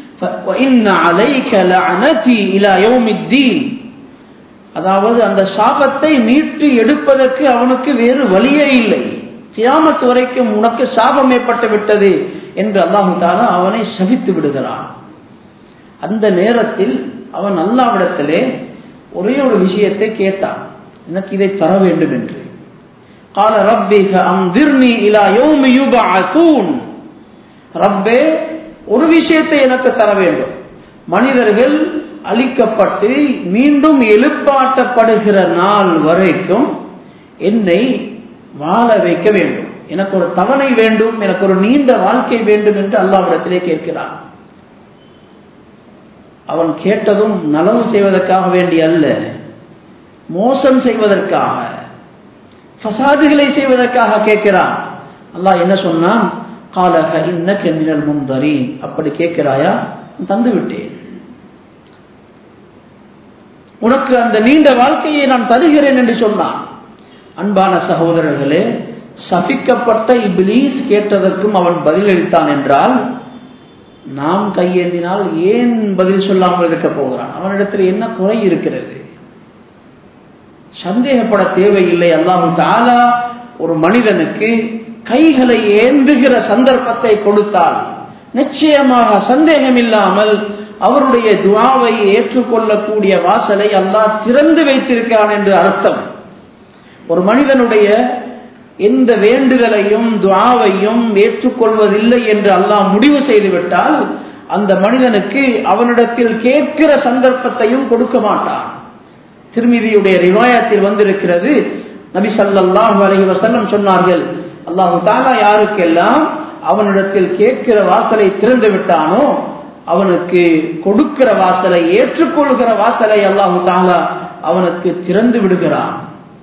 அதாவது அந்த சாபத்தை மீட்டு எடுப்பதற்கு அவனுக்கு வேறு வழியே இல்லை கியாமத்து வரைக்கும் உனக்கு சாபம் ஏற்பட்டு விட்டது என்று அல்லாஹு தாலா அவனை சபித்து விடுகிறான் அந்த நேரத்தில் அவன் அல்லாவிடத்திலே ஒரே ஒரு விஷயத்தை கேட்டான் எனக்கு இதை தர வேண்டும் என்று கால ரப்பி அந்திர்னி இலா யௌமி யுபஅஸூன் ரப்பே ஒரு விஷயத்தை எனக்கு தர வேண்டும் மனிதர்கள் அழிக்கப்பட்டு மீண்டும் எழுப்பாட்டப்படுகிற நாள் வரைக்கும் என்னை வாழ வைக்க வேண்டும் எனக்கு ஒரு தவணை வேண்டும் எனக்கு ஒரு நீண்ட வாழ்க்கை வேண்டும் என்று அல்லாவிடத்திலே கேட்கிறான் அவன் கேட்டதும் நலவு செய்வதற்காக வேண்டி அல்ல மோசம் செய்வதற்காக ஃபசாதுகளை செய்வதற்காக கேட்கிறான் அல்லாஹ் என்ன சொன்னான் காலக இன்னக்க மினல் முந்தரி அப்படி கேட்கிறாயா தந்து விட்டேன் உனக்கு அந்த நீண்ட வாழ்க்கையை நான் தருகிறேன் என்று சொன்னான் அன்பான சகோதரர்களே சபிக்கப்பட்ட இப்லீஸ் கேட்டதற்கும் அவன் பதிலளித்தான் என்றால் நாம் கையேந்தினால் ஏன் பதில் சொல்லாமல் இருக்க போகிறான் அவனிடத்தில் என்ன குறை இருக்கிறது சந்தேகப்பட தேவையில்லை அல்லாஹு தாலா ஒரு மனிதனுக்கு கைகளை ஏந்துகிற சந்தர்ப்பத்தை கொடுத்தால் நிச்சயமாக சந்தேகம் இல்லாமல் அவருடைய துவாவை ஏற்றுக்கொள்ளக்கூடிய வாசலை அல்லாஹ் திறந்து வைத்திருக்கிறான் என்று அர்த்தம் ஒரு மனிதனுடைய எந்த வேண்டுதலையும் துவாவையும் ஏற்றுக்கொள்வதில்லை என்று அல்லாஹ் முடிவு செய்துவிட்டால் அந்த மனிதனுக்கு அவனிடத்தில் கேட்கிற சந்தர்ப்பத்தையும் கொடுக்க மாட்டான் திருமிதியுடைய ரிவாயத்தில் வந்திருக்கிறது நபி சல்லாஹு அலஹி வசல்லம் சொன்னார்கள் அல்லாஹு தாலா யாருக்கெல்லாம் அவனிடத்தில் கேட்கிற வாசலை திறந்து விட்டானோ அவனுக்கு கொடுக்கிற வாசலை ஏற்றுக்கொள்கிற வாசலை அல்லாஹு தாலா அவனுக்கு திறந்து விடுகிறான்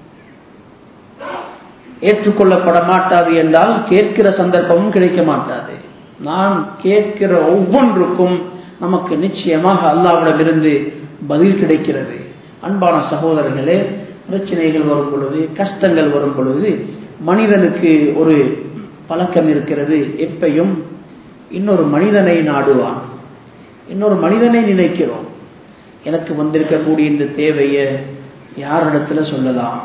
ஏற்றுக்கொள்ளப்பட மாட்டாது என்றால் கேட்கிற சந்தர்ப்பமும் கிடைக்க மாட்டாது நான் கேட்கிற ஒவ்வொன்றுக்கும் நமக்கு நிச்சயமாக அல்லாவிடமிருந்து பதில் கிடைக்கிறது அன்பான சகோதரர்களே பிரச்சனைகள் வரும் பொழுது கஷ்டங்கள் வரும் பொழுது மனிதனுக்கு ஒரு பழக்கம் இருக்கிறது எப்பையும் இன்னொரு மனிதனை நாடுவான் இன்னொரு மனிதனை நினைக்கிறோம் எனக்கு வந்திருக்கக்கூடிய இந்த தேவையை யாரிடத்துல சொல்லலாம்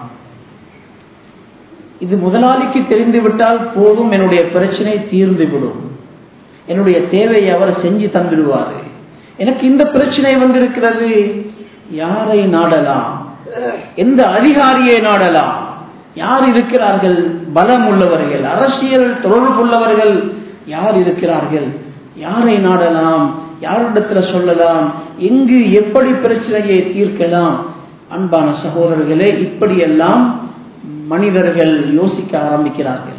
இது முதலாளிக்கு தெரிந்துவிட்டால் போதும் என்னுடைய பிரச்சனை தீர்ந்து விடும் என்னுடைய தேவையை அவர் செஞ்சு தந்துடுவார் எனக்கு இந்த பிரச்சனை வந்திருக்கிறது யாரை நாடலாம் எந்த அதிகாரியை நாடலாம் யார் இருக்கிறார்கள் பலம் உள்ளவர்கள் அரசியல் தொடர்பு உள்ளவர்கள் யார் இருக்கிறார்கள் யாரை நாடலாம் யாரிடத்துல சொல்லலாம் எங்கு எப்படி பிரச்சனையை தீர்க்கலாம் அன்பான சகோதரர்களே இப்படியெல்லாம் மனிதர்கள் யோசிக்க ஆரம்பிக்கிறார்கள்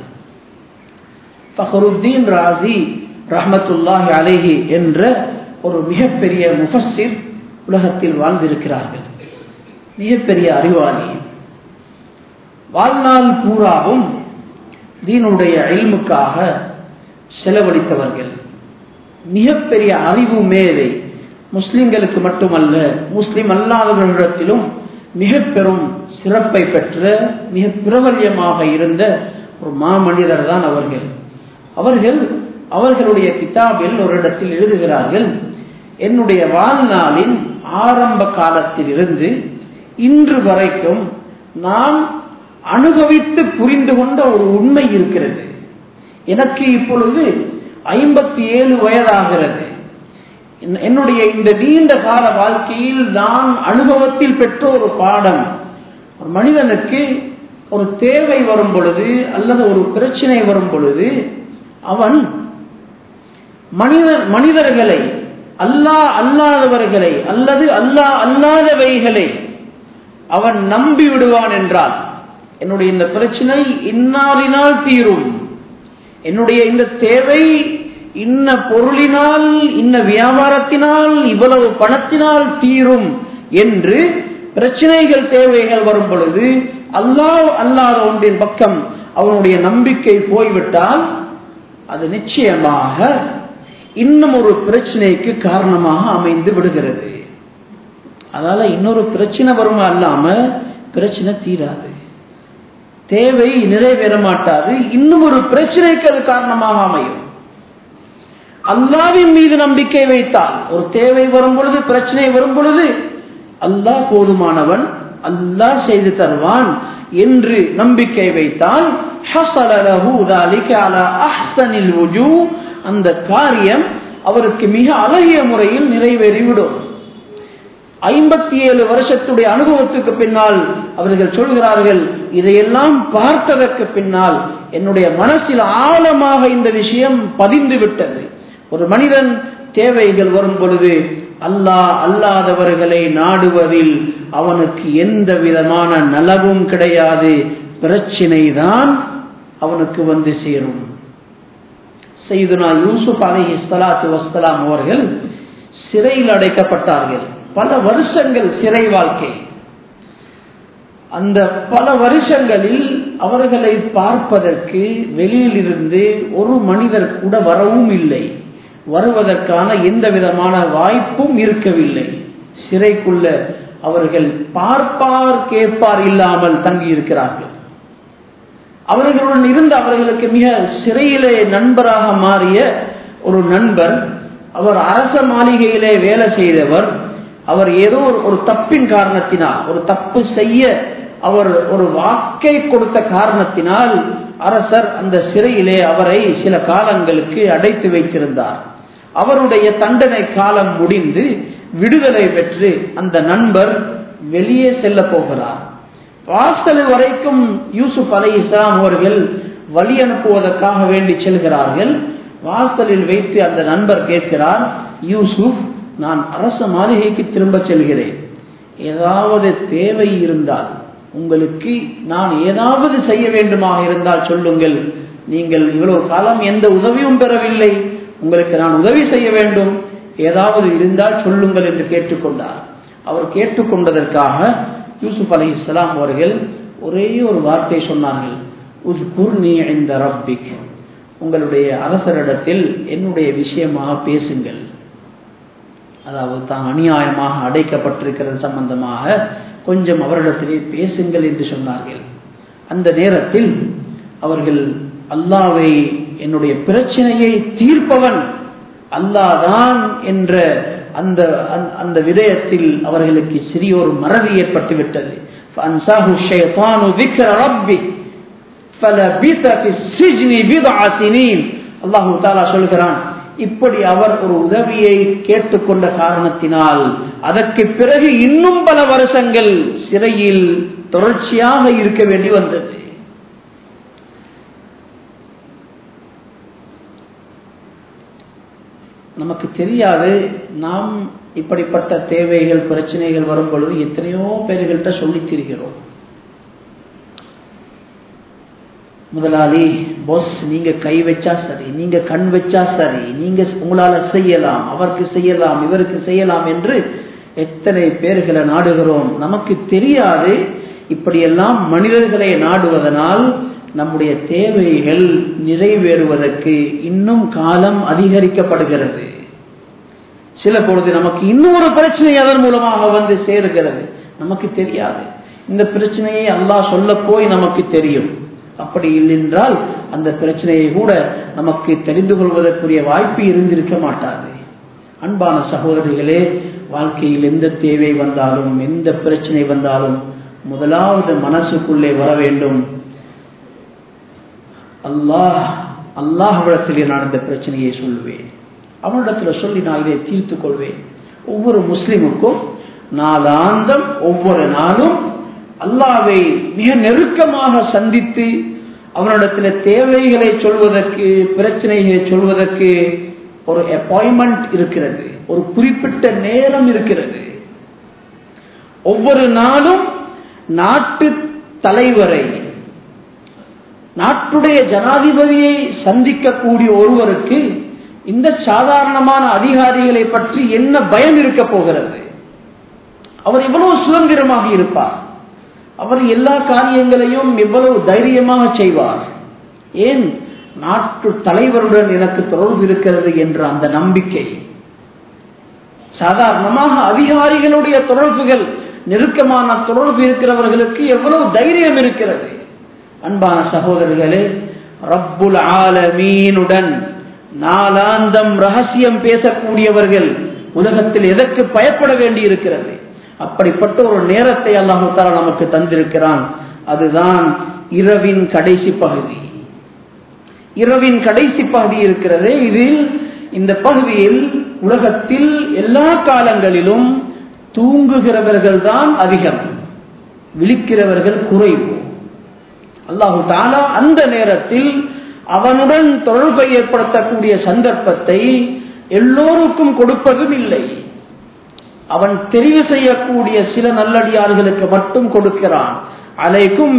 ஃபஹருத்தீன் ராசி ரஹமத்துல்லாஹி அலேஹி என்ற ஒரு மிகப்பெரிய முஃபஸிர் உலகத்தில் வாழ்ந்திருக்கிறார்கள் மிகப்பெரிய அறிவாளி வாழ்நாள் பூராவும் தீனுடைய அழிமுக்காக செலவழித்தவர்கள் மிகப்பெரிய அறிவு மேதை முஸ்லிம்களுக்கு மட்டுமல்ல முஸ்லிம் அல்லாதவர்களிடத்திலும் மிக பெரும் சிறப்பை பெற்ற மிக பிரபல்யமாக இருந்த ஒரு மாமனிதர் தான் அவர்கள் அவர்கள் அவர்களுடைய கிதாபில் ஒரு இடத்தில் எழுதுகிறார்கள் என்னுடைய வாழ்நாளின் ஆரம்ப காலத்தில் இருந்து இன்று வரைக்கும் நான் அனுபவித்து புரிந்து கொண்ட ஒரு உண்மை இருக்கிறது எனக்கு இப்பொழுது ஐம்பத்தி ஏழு வயதாகிறது என்னுடைய இந்த நீண்ட கால வாழ்க்கையில் நான் அனுபவத்தில் பெற்ற ஒரு பாடம் ஒரு மனிதனுக்கு ஒரு தேவை வரும் பொழுது அல்லது ஒரு பிரச்சனை வரும் பொழுது அவன் மனித மனிதர்களை அல்லாஹ் அல்லாதவர்களை அல்லது அல்லாஹ் அல்லாதவைகளை அவன் நம்பி விடுவான் என்றால் என்னுடைய இந்த பிரச்சனை இன்னாரினால் தீரும் என்னுடைய இந்த தேவை இன்ன பொருளினால் இன்ன வியாபாரத்தினால் இவ்வளவு பணத்தினால் தீரும் என்று பிரச்சனைகள் தேவைகள் வரும் பொழுது அல்லாஹ் அல்லாத ஒன்றின் பக்கம் அவனுடைய நம்பிக்கை போய்விட்டால் அது நிச்சயமாக இன்னும் ஒரு பிரச்சனைக்கு காரணமாக அமைந்து விடுகிறது அதால இன்னொரு பிரச்சனை வருமா அல்லாம பிரச்சனை தீராது தேவை நிறைவேற மாட்டாது இன்னும் ஒரு பிரச்சனைக்கு அது காரணமாக அமையும் அல்லாவின் மீது நம்பிக்கை வைத்தால் ஒரு தேவை வரும் பொழுது பிரச்சனை வரும் பொழுது அல்லாஹ் போதுமானவன் அல்லாஹ் செய்து தருவான் என்று நம்பிக்கை வைத்தால் அந்த காரியம் அவருக்கு மிக அழகிய முறையில் நிறைவேறிவிடும் ஐம்பத்தி ஏழு வருஷத்துடைய அனுபவத்துக்கு பின்னால் அவர்கள் சொல்கிறார்கள் இதையெல்லாம் பார்த்ததற்கு பின்னால் என்னுடைய மனசில் ஆழமாக இந்த விஷயம் பதிந்து விட்டது ஒரு மனிதன் தேவைகள் வரும் பொழுது அல்லாஹ் அல்லாதவர்களை நாடுவதில் அவனுக்கு எந்த விதமான நலவும் கிடையாது பிரச்சினை தான் அவனுக்கு வந்து சேரும் செய்துனா யூசுப் அலி இஸ்லாத்து வஸ்லாம் அவர்கள் சிறையில் அடைக்கப்பட்டார்கள் பல வருஷங்கள் சிறை வாழ்க்கை அந்த பல வருஷங்களில் அவர்களை பார்ப்பதற்கு வெளியில் இருந்து ஒரு மனிதர் கூட வரவும் இல்லை வருவதற்கான எந்த விதமான வாய்ப்பும் இருக்கவில்லை சிறைக்குள்ள அவர்கள் பார்ப்பார் கேட்பார் இல்லாமல் தங்கி இருக்கிறார்கள் அவர்களுடன் இருந்த அவர்களுக்கு மிக சிறையிலே நண்பராக மாறிய ஒரு நண்பர் அவர் அரச மாளிகையிலே வேலை செய்தவர் அவர் ஏதோ ஒரு தப்பின் காரணத்தினால் ஒரு தப்பு செய்ய அவர் ஒரு வாக்கை கொடுத்த காரணத்தினால் அரசர் அந்த சிறையிலே அவரை சில காலங்களுக்கு அடைத்து வைத்திருந்தார் அவருடைய தண்டனை காலம் முடிந்து விடுதலை பெற்று அந்த நண்பர் வெளியே செல்ல போகிறார் வாசல் வரைக்கும் யூசுப் அலை இஸ்லாம் அவர்கள் வழி அனுப்புவதற்காக வேண்டி செல்கிறார்கள் வாசலில் வைத்து அந்த நண்பர் கேட்கிறார் யூசுப் நான் அரச மாளிகைக்கு திரும்ப செல்கிறேன் ஏதாவது தேவை இருந்தால் உங்களுக்கு நான் ஏதாவது செய்ய வேண்டுமாக இருந்தால் சொல்லுங்கள் நீங்கள் இவ்வளவு காலம் எந்த உதவியும் பெறவில்லை உங்களுக்கு நான் உதவி செய்ய வேண்டும் ஏதாவது இருந்தால் சொல்லுங்கள் என்று கேட்டுக்கொண்டார் அவர் கேட்டுக்கொண்டதற்காக யூசுப் அலி இஸ்லாம் அவர்கள் ஒரே ஒரு வார்த்தை சொன்னார்கள் இந்த ரப்பிக் உங்களுடைய அரசரிடத்தில் என்னுடைய விஷயமாக பேசுங்கள் அதாவது தான் அநியாயமாக அடைக்கப்பட்டிருக்கிறது சம்பந்தமாக கொஞ்சம் அவரிடத்திலே பேசுங்கள் என்று சொன்னார்கள் அந்த நேரத்தில் அவர்கள் அல்லாவை என்னுடைய பிரச்சனையை தீர்ப்பவன் அல்லாதான் என்ற அந்த அந்த விடயத்தில் அவர்களுக்கு சிறிய ஒரு மறதி ஏற்பட்டு விட்டது அல்லாஹு தாலா சொல்கிறான் இப்படி அவர் ஒரு உதவியை கேட்டுக்கொண்ட காரணத்தினால் அதற்கு பிறகு இன்னும் பல வருஷங்கள் சிறையில் தொடர்ச்சியாக இருக்க வேண்டி வந்தது நமக்கு தெரியாது நாம் இப்படிப்பட்ட தேவைகள் பிரச்சனைகள் வரும் பொழுது எத்தனையோ பேர்கள்ட்ட சொல்லி திரிகிறோம் முதலாளி பாஸ் நீங்க கை வச்சா சரி நீங்க கண் வச்சா சரி நீங்க உங்களால செய்யலாம் அவருக்கு செய்யலாம் இவருக்கு செய்யலாம் என்று எத்தனை பேர்களை நாடுகிறோம் நமக்கு தெரியாது இப்படியெல்லாம் மனிதர்களை நாடுவதனால் நம்முடைய தேவைகள் நிறைவேறுவதற்கு இன்னும் காலம் அதிகரிக்கப்படுகிறது சில பொழுது நமக்கு இன்னொரு பிரச்சனை அதன் மூலமாக வந்து சேருகிறது நமக்கு தெரியாது இந்த பிரச்சனையை அல்லாஹ் சொல்ல போய் நமக்கு தெரியும் அப்படி இல்லைன்றால் அந்த பிரச்சனையை கூட நமக்கு தெரிந்து கொள்வதற்குரிய வாய்ப்பு இருந்திருக்க மாட்டாது அன்பான சகோதரிகளே வாழ்க்கையில் எந்த தேவை வந்தாலும் எந்த பிரச்சனை வந்தாலும் முதலாவது மனசுக்குள்ளே வர வேண்டும் அல்லாஹ் அல்லாஹ்விடத்திலே நான் இந்த பிரச்சனையை சொல்லுவேன் அவனிடத்துல சொல்லி நான் இதை தீர்த்துக் கொள்வேன் ஒவ்வொரு முஸ்லிமுக்கும் நாளாந்தம் ஒவ்வொரு நாளும் அல்லாவை மிக நெருக்கமாக சந்தித்து அவனிடத்தில் தேவைகளை சொல்வதற்கு பிரச்சனைகளை சொல்வதற்கு ஒரு அப்பாயின்மெண்ட் இருக்கிறது ஒரு குறிப்பிட்ட நேரம் இருக்கிறது ஒவ்வொரு நாளும் நாட்டு தலைவரை நாட்டுடைய ஜனாதிபதியை சந்திக்கக்கூடிய ஒருவருக்கு இந்த சாதாரணமான அதிகாரிகளை பற்றி என்ன பயம் இருக்க போகிறது அவர் எவ்வளவு சுதந்திரமாக இருப்பார் அவர் எல்லா காரியங்களையும் எவ்வளவு தைரியமாக செய்வார் ஏன் நாட்டு தலைவருடன் எனக்கு தொடர்பு இருக்கிறது என்ற அந்த நம்பிக்கை சாதாரணமாக அதிகாரிகளுடைய தொடர்புகள் நெருக்கமான தொடர்பு இருக்கிறவர்களுக்கு எவ்வளவு தைரியம் இருக்கிறது அன்பான சகோதரர்களே ரப்புல் ஆலமீனுடன் நாளாந்தம் ரகசியம் பேசக்கூடியவர்கள் உலகத்தில் எதற்கு பயப்பட வேண்டி இருக்கிறது அப்படிப்பட்ட ஒரு நேரத்தை அல்லாஹு தாலா நமக்கு தந்திருக்கிறான் அதுதான் இரவின் கடைசி பகுதி இரவின் கடைசி பகுதி இருக்கிறது இதில் இந்த பகுதியில் உலகத்தில் எல்லா காலங்களிலும் தூங்குகிறவர்கள் தான் அதிகம் விழிக்கிறவர்கள் குறைவு அல்லாஹு தாலா அந்த நேரத்தில் அவனுடன் தொடர்பை ஏற்படுத்தக்கூடிய சந்தர்ப்பத்தை எல்லோருக்கும் கொடுப்பதும் இல்லை அவன் தெரிவு செய்யக்கூடிய சில நல்லடியார்களுக்கு மட்டும் கொடுக்கிறான் அலைக்கும்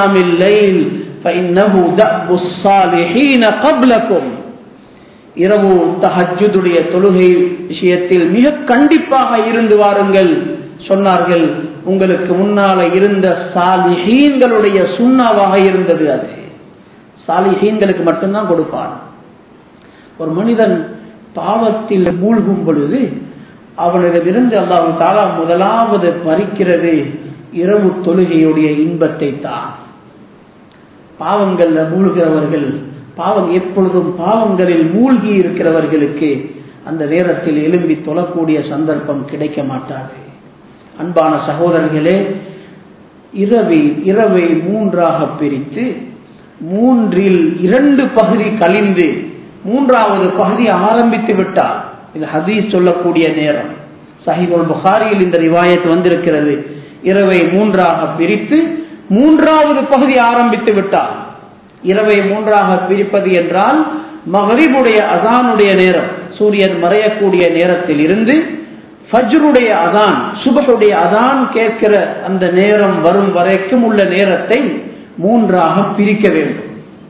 இரவு தஹஜுடைய தொழுகை விஷயத்தில் மிக கண்டிப்பாக இருந்து வாருங்கள் சொன்னார்கள் உங்களுக்கு முன்னால இருந்த சாலிஹீன்களுடைய சுண்ணாவாக இருந்தது அது சாலிஹீன்களுக்கு மட்டும்தான் கொடுப்பான் ஒரு மனிதன் பாவத்தில் மூழ்கும் பொழுது அவனிடமிருந்து அல்லாஹு தாலா முதலாவது பறிக்கிறது இரவு தொழுகையுடைய இன்பத்தை தான் பாவங்கள்ல மூழ்கிறவர்கள் பாவம் எப்பொழுதும் பாவங்களில் மூழ்கி இருக்கிறவர்களுக்கு அந்த நேரத்தில் எழும்பி தொழக்கூடிய சந்தர்ப்பம் கிடைக்க மாட்டாது அன்பான சகோதரர்களே இரவை இரவை மூன்றாக பிரித்து மூன்றில் இரண்டு பகுதி கழிந்து மூன்றாவது பகுதி ஆரம்பித்து விட்டார் இது ஹதீஸ் சொல்லக்கூடிய நேரம் சஹிபுல் புகாரியில் இந்த ரிவாயத் வந்திருக்கிறது இரவை மூன்றாக பிரித்து மூன்றாவது பகுதி ஆரம்பித்து விட்டார் இரவை மூன்றாக பிரிப்பது என்றால் மகரிபுடைய அசானுடைய நேரம் சூரியன் மறையக்கூடிய நேரத்தில் இருந்து ஃபஜ்ருடைய அதான் சுபகுடைய அதான் கேட்கிற அந்த நேரம் வரும் வரைக்கும் உள்ள நேரத்தை மூன்றாக பிரிக்க வேண்டும்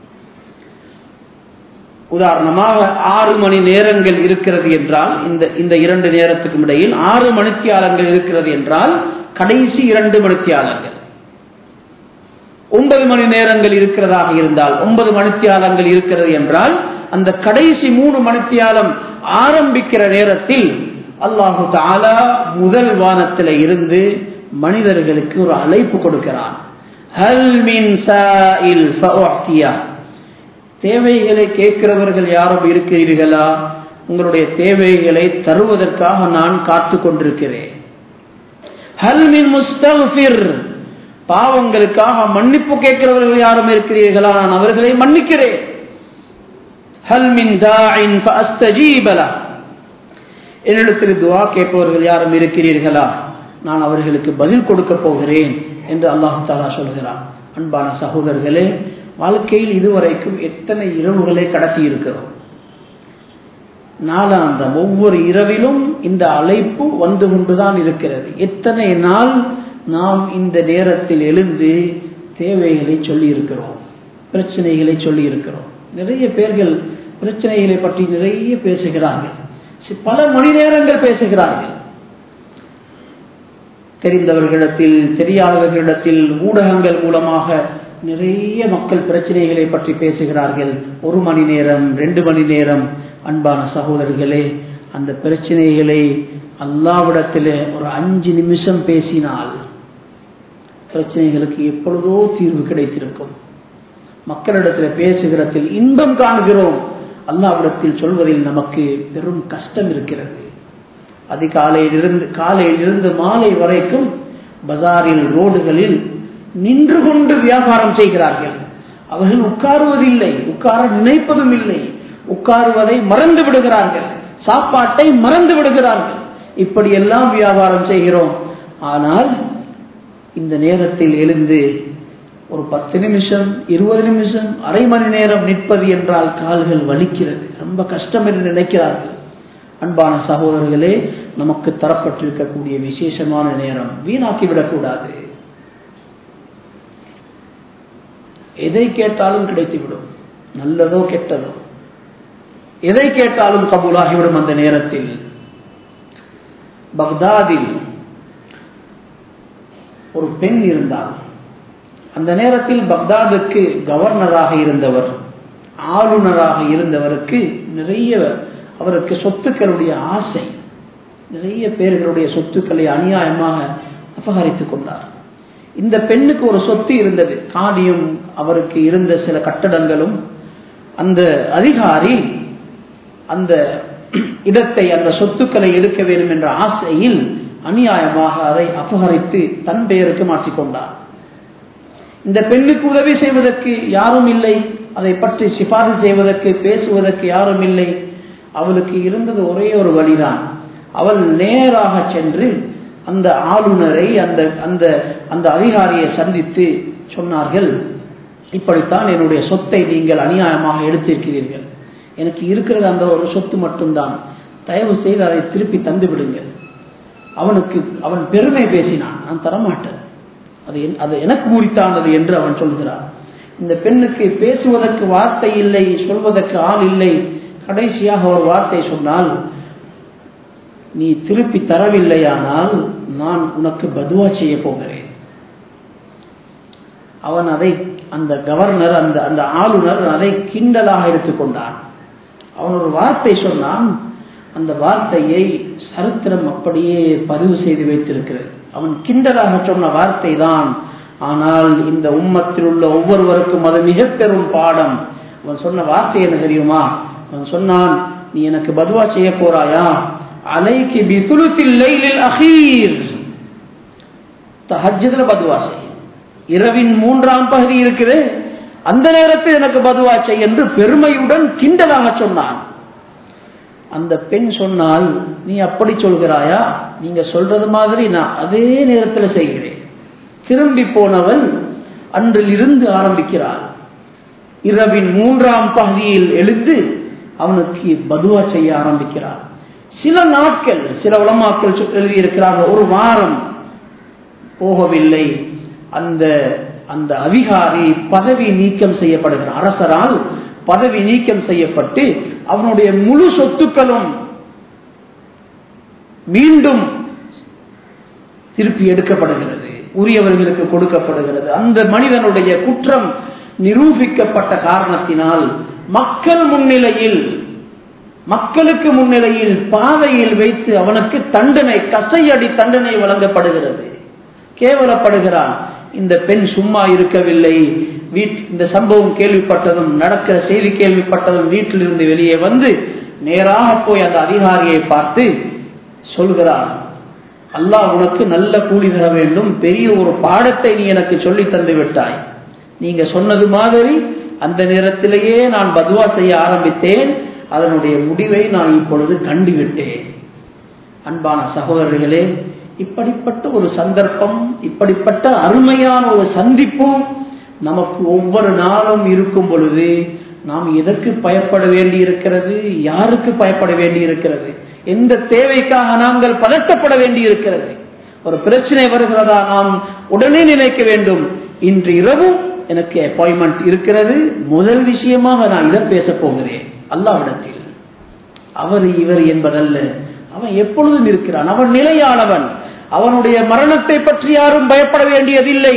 உதாரணமாக ஆறு மணி நேரங்கள் இருக்கிறது என்றால் இந்த இந்த இரண்டு நேரத்துக்கும் இடையில் ஆறு மணித்தியாலங்கள் இருக்கிறது என்றால் கடைசி இரண்டு மணித்தியாலங்கள் ஒன்பது மணி நேரங்கள் இருக்கிறதாக இருந்தால் ஒன்பது மணித்தியாலங்கள் இருக்கிறது என்றால் அந்த கடைசி மூணு மணித்தியாலம் ஆரம்பிக்கிற நேரத்தில் அல்லாஹு தாலா முதல் வானத்தில் இருந்து மனிதர்களுக்கு ஒரு அழைப்பு கொடுக்கிறான் தேவைகளை கேட்கிறவர்கள் யாரும் இருக்கிறீர்களா உங்களுடைய தேவைகளை தருவதற்காக நான் காத்து கொண்டிருக்கிறேன் பாவங்களுக்காக மன்னிப்பு கேட்கிறவர்கள் யாரும் இருக்கிறீர்களா நான் அவர்களை மன்னிக்கிறேன் என்னிடத்தில் துவா கேட்பவர்கள் யாரும் இருக்கிறீர்களா நான் அவர்களுக்கு பதில் கொடுக்க போகிறேன் என்று அல்லாஹு தாலா சொல்கிறான் அன்பான சகோதரர்களே வாழ்க்கையில் இதுவரைக்கும் எத்தனை இரவுகளை கடத்தி இருக்கிறோம் நாளாந்தம் ஒவ்வொரு இரவிலும் இந்த அழைப்பு வந்து கொண்டுதான் இருக்கிறது எத்தனை நாள் நாம் இந்த நேரத்தில் எழுந்து தேவைகளை சொல்லி இருக்கிறோம் பிரச்சனைகளை சொல்லி இருக்கிறோம் நிறைய பேர்கள் பிரச்சனைகளை பற்றி நிறைய பேசுகிறார்கள் பல மணி நேரங்கள் பேசுகிறார்கள் தெரிந்தவர்களிடத்தில் தெரியாதவர்களிடத்தில் ஊடகங்கள் மூலமாக நிறைய மக்கள் பிரச்சனைகளை பற்றி பேசுகிறார்கள் ஒரு மணி நேரம் ரெண்டு மணி நேரம் அன்பான சகோதரர்களே அந்த பிரச்சனைகளை அல்லாவிடத்தில் ஒரு அஞ்சு நிமிஷம் பேசினால் பிரச்சனைகளுக்கு எப்பொழுதோ தீர்வு கிடைத்திருக்கும் மக்களிடத்தில் பேசுகிறதில் இன்பம் காணுகிறோம் அல்லாவிடத்தில் சொல்வதில் நமக்கு பெரும் கஷ்டம் இருக்கிறது அதிகாலையிலிருந்து காலையிலிருந்து மாலை வரைக்கும் பஜாரில் ரோடுகளில் நின்று கொண்டு வியாபாரம் செய்கிறார்கள் அவர்கள் உட்காருவதில்லை உட்கார நினைப்பதும் இல்லை உட்காருவதை மறந்து விடுகிறார்கள் சாப்பாட்டை மறந்து விடுகிறார்கள் இப்படியெல்லாம் வியாபாரம் செய்கிறோம் ஆனால் இந்த நேரத்தில் எழுந்து ஒரு பத்து நிமிஷம் இருபது நிமிஷம் அரை மணி நேரம் நிற்பது என்றால் கால்கள் வலிக்கிறது ரொம்ப கஷ்டம் என்று நினைக்கிறார்கள் அன்பான சகோதரர்களே நமக்கு தரப்பட்டிருக்கக்கூடிய விசேஷமான நேரம் வீணாக்கி விடக்கூடாது எதை கேட்டாலும் கிடைத்துவிடும் நல்லதோ கெட்டதோ எதை கேட்டாலும் கபூலாகிவிடும் அந்த நேரத்தில் பக்தாதில் ஒரு பெண் இருந்தால் அந்த நேரத்தில் பக்தாதுக்கு கவர்னராக இருந்தவர் ஆளுநராக இருந்தவருக்கு நிறைய அவருக்கு சொத்துக்களுடைய ஆசை நிறைய பேர்களுடைய சொத்துக்களை அநியாயமாக அபகரித்துக் கொண்டார் இந்த பெண்ணுக்கு ஒரு சொத்து இருந்தது காடியும் அவருக்கு இருந்த சில கட்டடங்களும் அந்த அதிகாரி அந்த இடத்தை அந்த சொத்துக்களை எடுக்க வேண்டும் என்ற ஆசையில் அநியாயமாக அதை அபகரித்து தன் பெயருக்கு மாற்றிக்கொண்டார் இந்த பெண்ணுக்கு உதவி செய்வதற்கு யாரும் இல்லை அதை பற்றி சிபாரிசு செய்வதற்கு பேசுவதற்கு யாரும் இல்லை அவளுக்கு இருந்தது ஒரே ஒரு வழிதான் அவள் நேராக சென்று அந்த ஆளுநரை அந்த அந்த அந்த அதிகாரியை சந்தித்து சொன்னார்கள் இப்படித்தான் என்னுடைய சொத்தை நீங்கள் அநியாயமாக எடுத்திருக்கிறீர்கள் எனக்கு இருக்கிறது அந்த ஒரு சொத்து மட்டும்தான் தயவு செய்து அதை திருப்பி தந்து விடுங்கள் அவனுக்கு அவன் பெருமை பேசினான் நான் தரமாட்டேன் அது அது எனக்கு உரித்தானது என்று அவன் சொல்கிறான் இந்த பெண்ணுக்கு பேசுவதற்கு வார்த்தை இல்லை சொல்வதற்கு ஆள் இல்லை கடைசியாக ஒரு வார்த்தை சொன்னால் நீ திருப்பி தரவில்லையானால் நான் உனக்கு பதுவா செய்ய போகிறேன் அவன் அதை அந்த கவர்னர் அந்த அந்த ஆளுநர் அதை கிண்டலாக எடுத்துக்கொண்டான் அவன் ஒரு வார்த்தை சொன்னான் அந்த வார்த்தையை சரித்திரம் அப்படியே பதிவு செய்து வைத்திருக்கிறது அவன் கிண்டலாக சொன்ன வார்த்தை தான் ஆனால் இந்த உம்மத்தில் உள்ள ஒவ்வொருவருக்கும் அது மிக பெரும் பாடம் அவன் சொன்ன வார்த்தை என்ன தெரியுமா அவன் சொன்னான் நீ எனக்கு பதுவா செய்ய போறாயா அலைக்கு பிசுலுத்தில் லைலில் அஹீர் தஹஜ்ஜுதுல பதுவா செய் இரவின் மூன்றாம் பகுதி இருக்குது அந்த நேரத்தில் எனக்கு பதுவா செய் என்று பெருமையுடன் கிண்டலாக சொன்னான் அந்த பெண் சொன்னால் நீ அப்படி சொல்கிறாயா நீங்க சொல்றது மாதிரி நான் அதே நேரத்தில் செய்கிறேன் திரும்பி போனவள் அன்றில் இருந்து ஆரம்பிக்கிறாள் இரவின் மூன்றாம் பகுதியில் எழுந்து அவனுக்கு பதுவா செய்ய ஆரம்பிக்கிறார் சில நாட்கள் சில உலமாக்கள் எழுதியிருக்கிறார்கள் ஒரு வாரம் போகவில்லை அந்த அந்த அதிகாரி பதவி நீக்கம் செய்யப்படுகிறார் அரசரால் பதவி நீக்கம் செய்யப்பட்டு அவனுடைய முழு சொத்துக்களும் மீண்டும் திருப்பி எடுக்கப்படுகிறது உரியவர்களுக்கு கொடுக்கப்படுகிறது அந்த மனிதனுடைய குற்றம் நிரூபிக்கப்பட்ட காரணத்தினால் மக்கள் முன்னிலையில் மக்களுக்கு முன்னிலையில் பாதையில் வைத்து அவனுக்கு தண்டனை கசையடி தண்டனை வழங்கப்படுகிறது கேவலப்படுகிறான் இந்த பெண் சும்மா இருக்கவில்லை வீட் இந்த சம்பவம் கேள்விப்பட்டதும் நடக்கிற செய்தி கேள்விப்பட்டதும் வீட்டிலிருந்து வெளியே வந்து நேராக போய் அந்த அதிகாரியை பார்த்து சொல்கிறார் அல்லாஹ் உனக்கு நல்ல கூலி தர வேண்டும் பெரிய ஒரு பாடத்தை நீ எனக்கு சொல்லி தந்து விட்டாய் நீங்க சொன்னது மாதிரி அந்த நேரத்திலேயே நான் பதுவா செய்ய ஆரம்பித்தேன் அதனுடைய முடிவை நான் இப்பொழுது கண்டுவிட்டேன் அன்பான சகோதரர்களே இப்படிப்பட்ட ஒரு சந்தர்ப்பம் இப்படிப்பட்ட அருமையான ஒரு சந்திப்பும் நமக்கு ஒவ்வொரு நாளும் இருக்கும் பொழுது நாம் எதற்கு பயப்பட வேண்டி இருக்கிறது யாருக்கு பயப்பட வேண்டி இருக்கிறது எந்த தேவைக்காக நாங்கள் பதட்டப்பட வேண்டி இருக்கிறது ஒரு பிரச்சனை வருகிறதா நாம் உடனே நினைக்க வேண்டும் இன்று இரவு எனக்கு அப்பாயின்மெண்ட் இருக்கிறது முதல் விஷயமாக நான் இதை பேச போகிறேன் அல்லாவிடத்தில் அவர் இவர் என்பதல்ல அவன் எப்பொழுதும் இருக்கிறான் அவன் நிலையானவன் அவனுடைய மரணத்தை பற்றி யாரும் பயப்பட வேண்டியதில்லை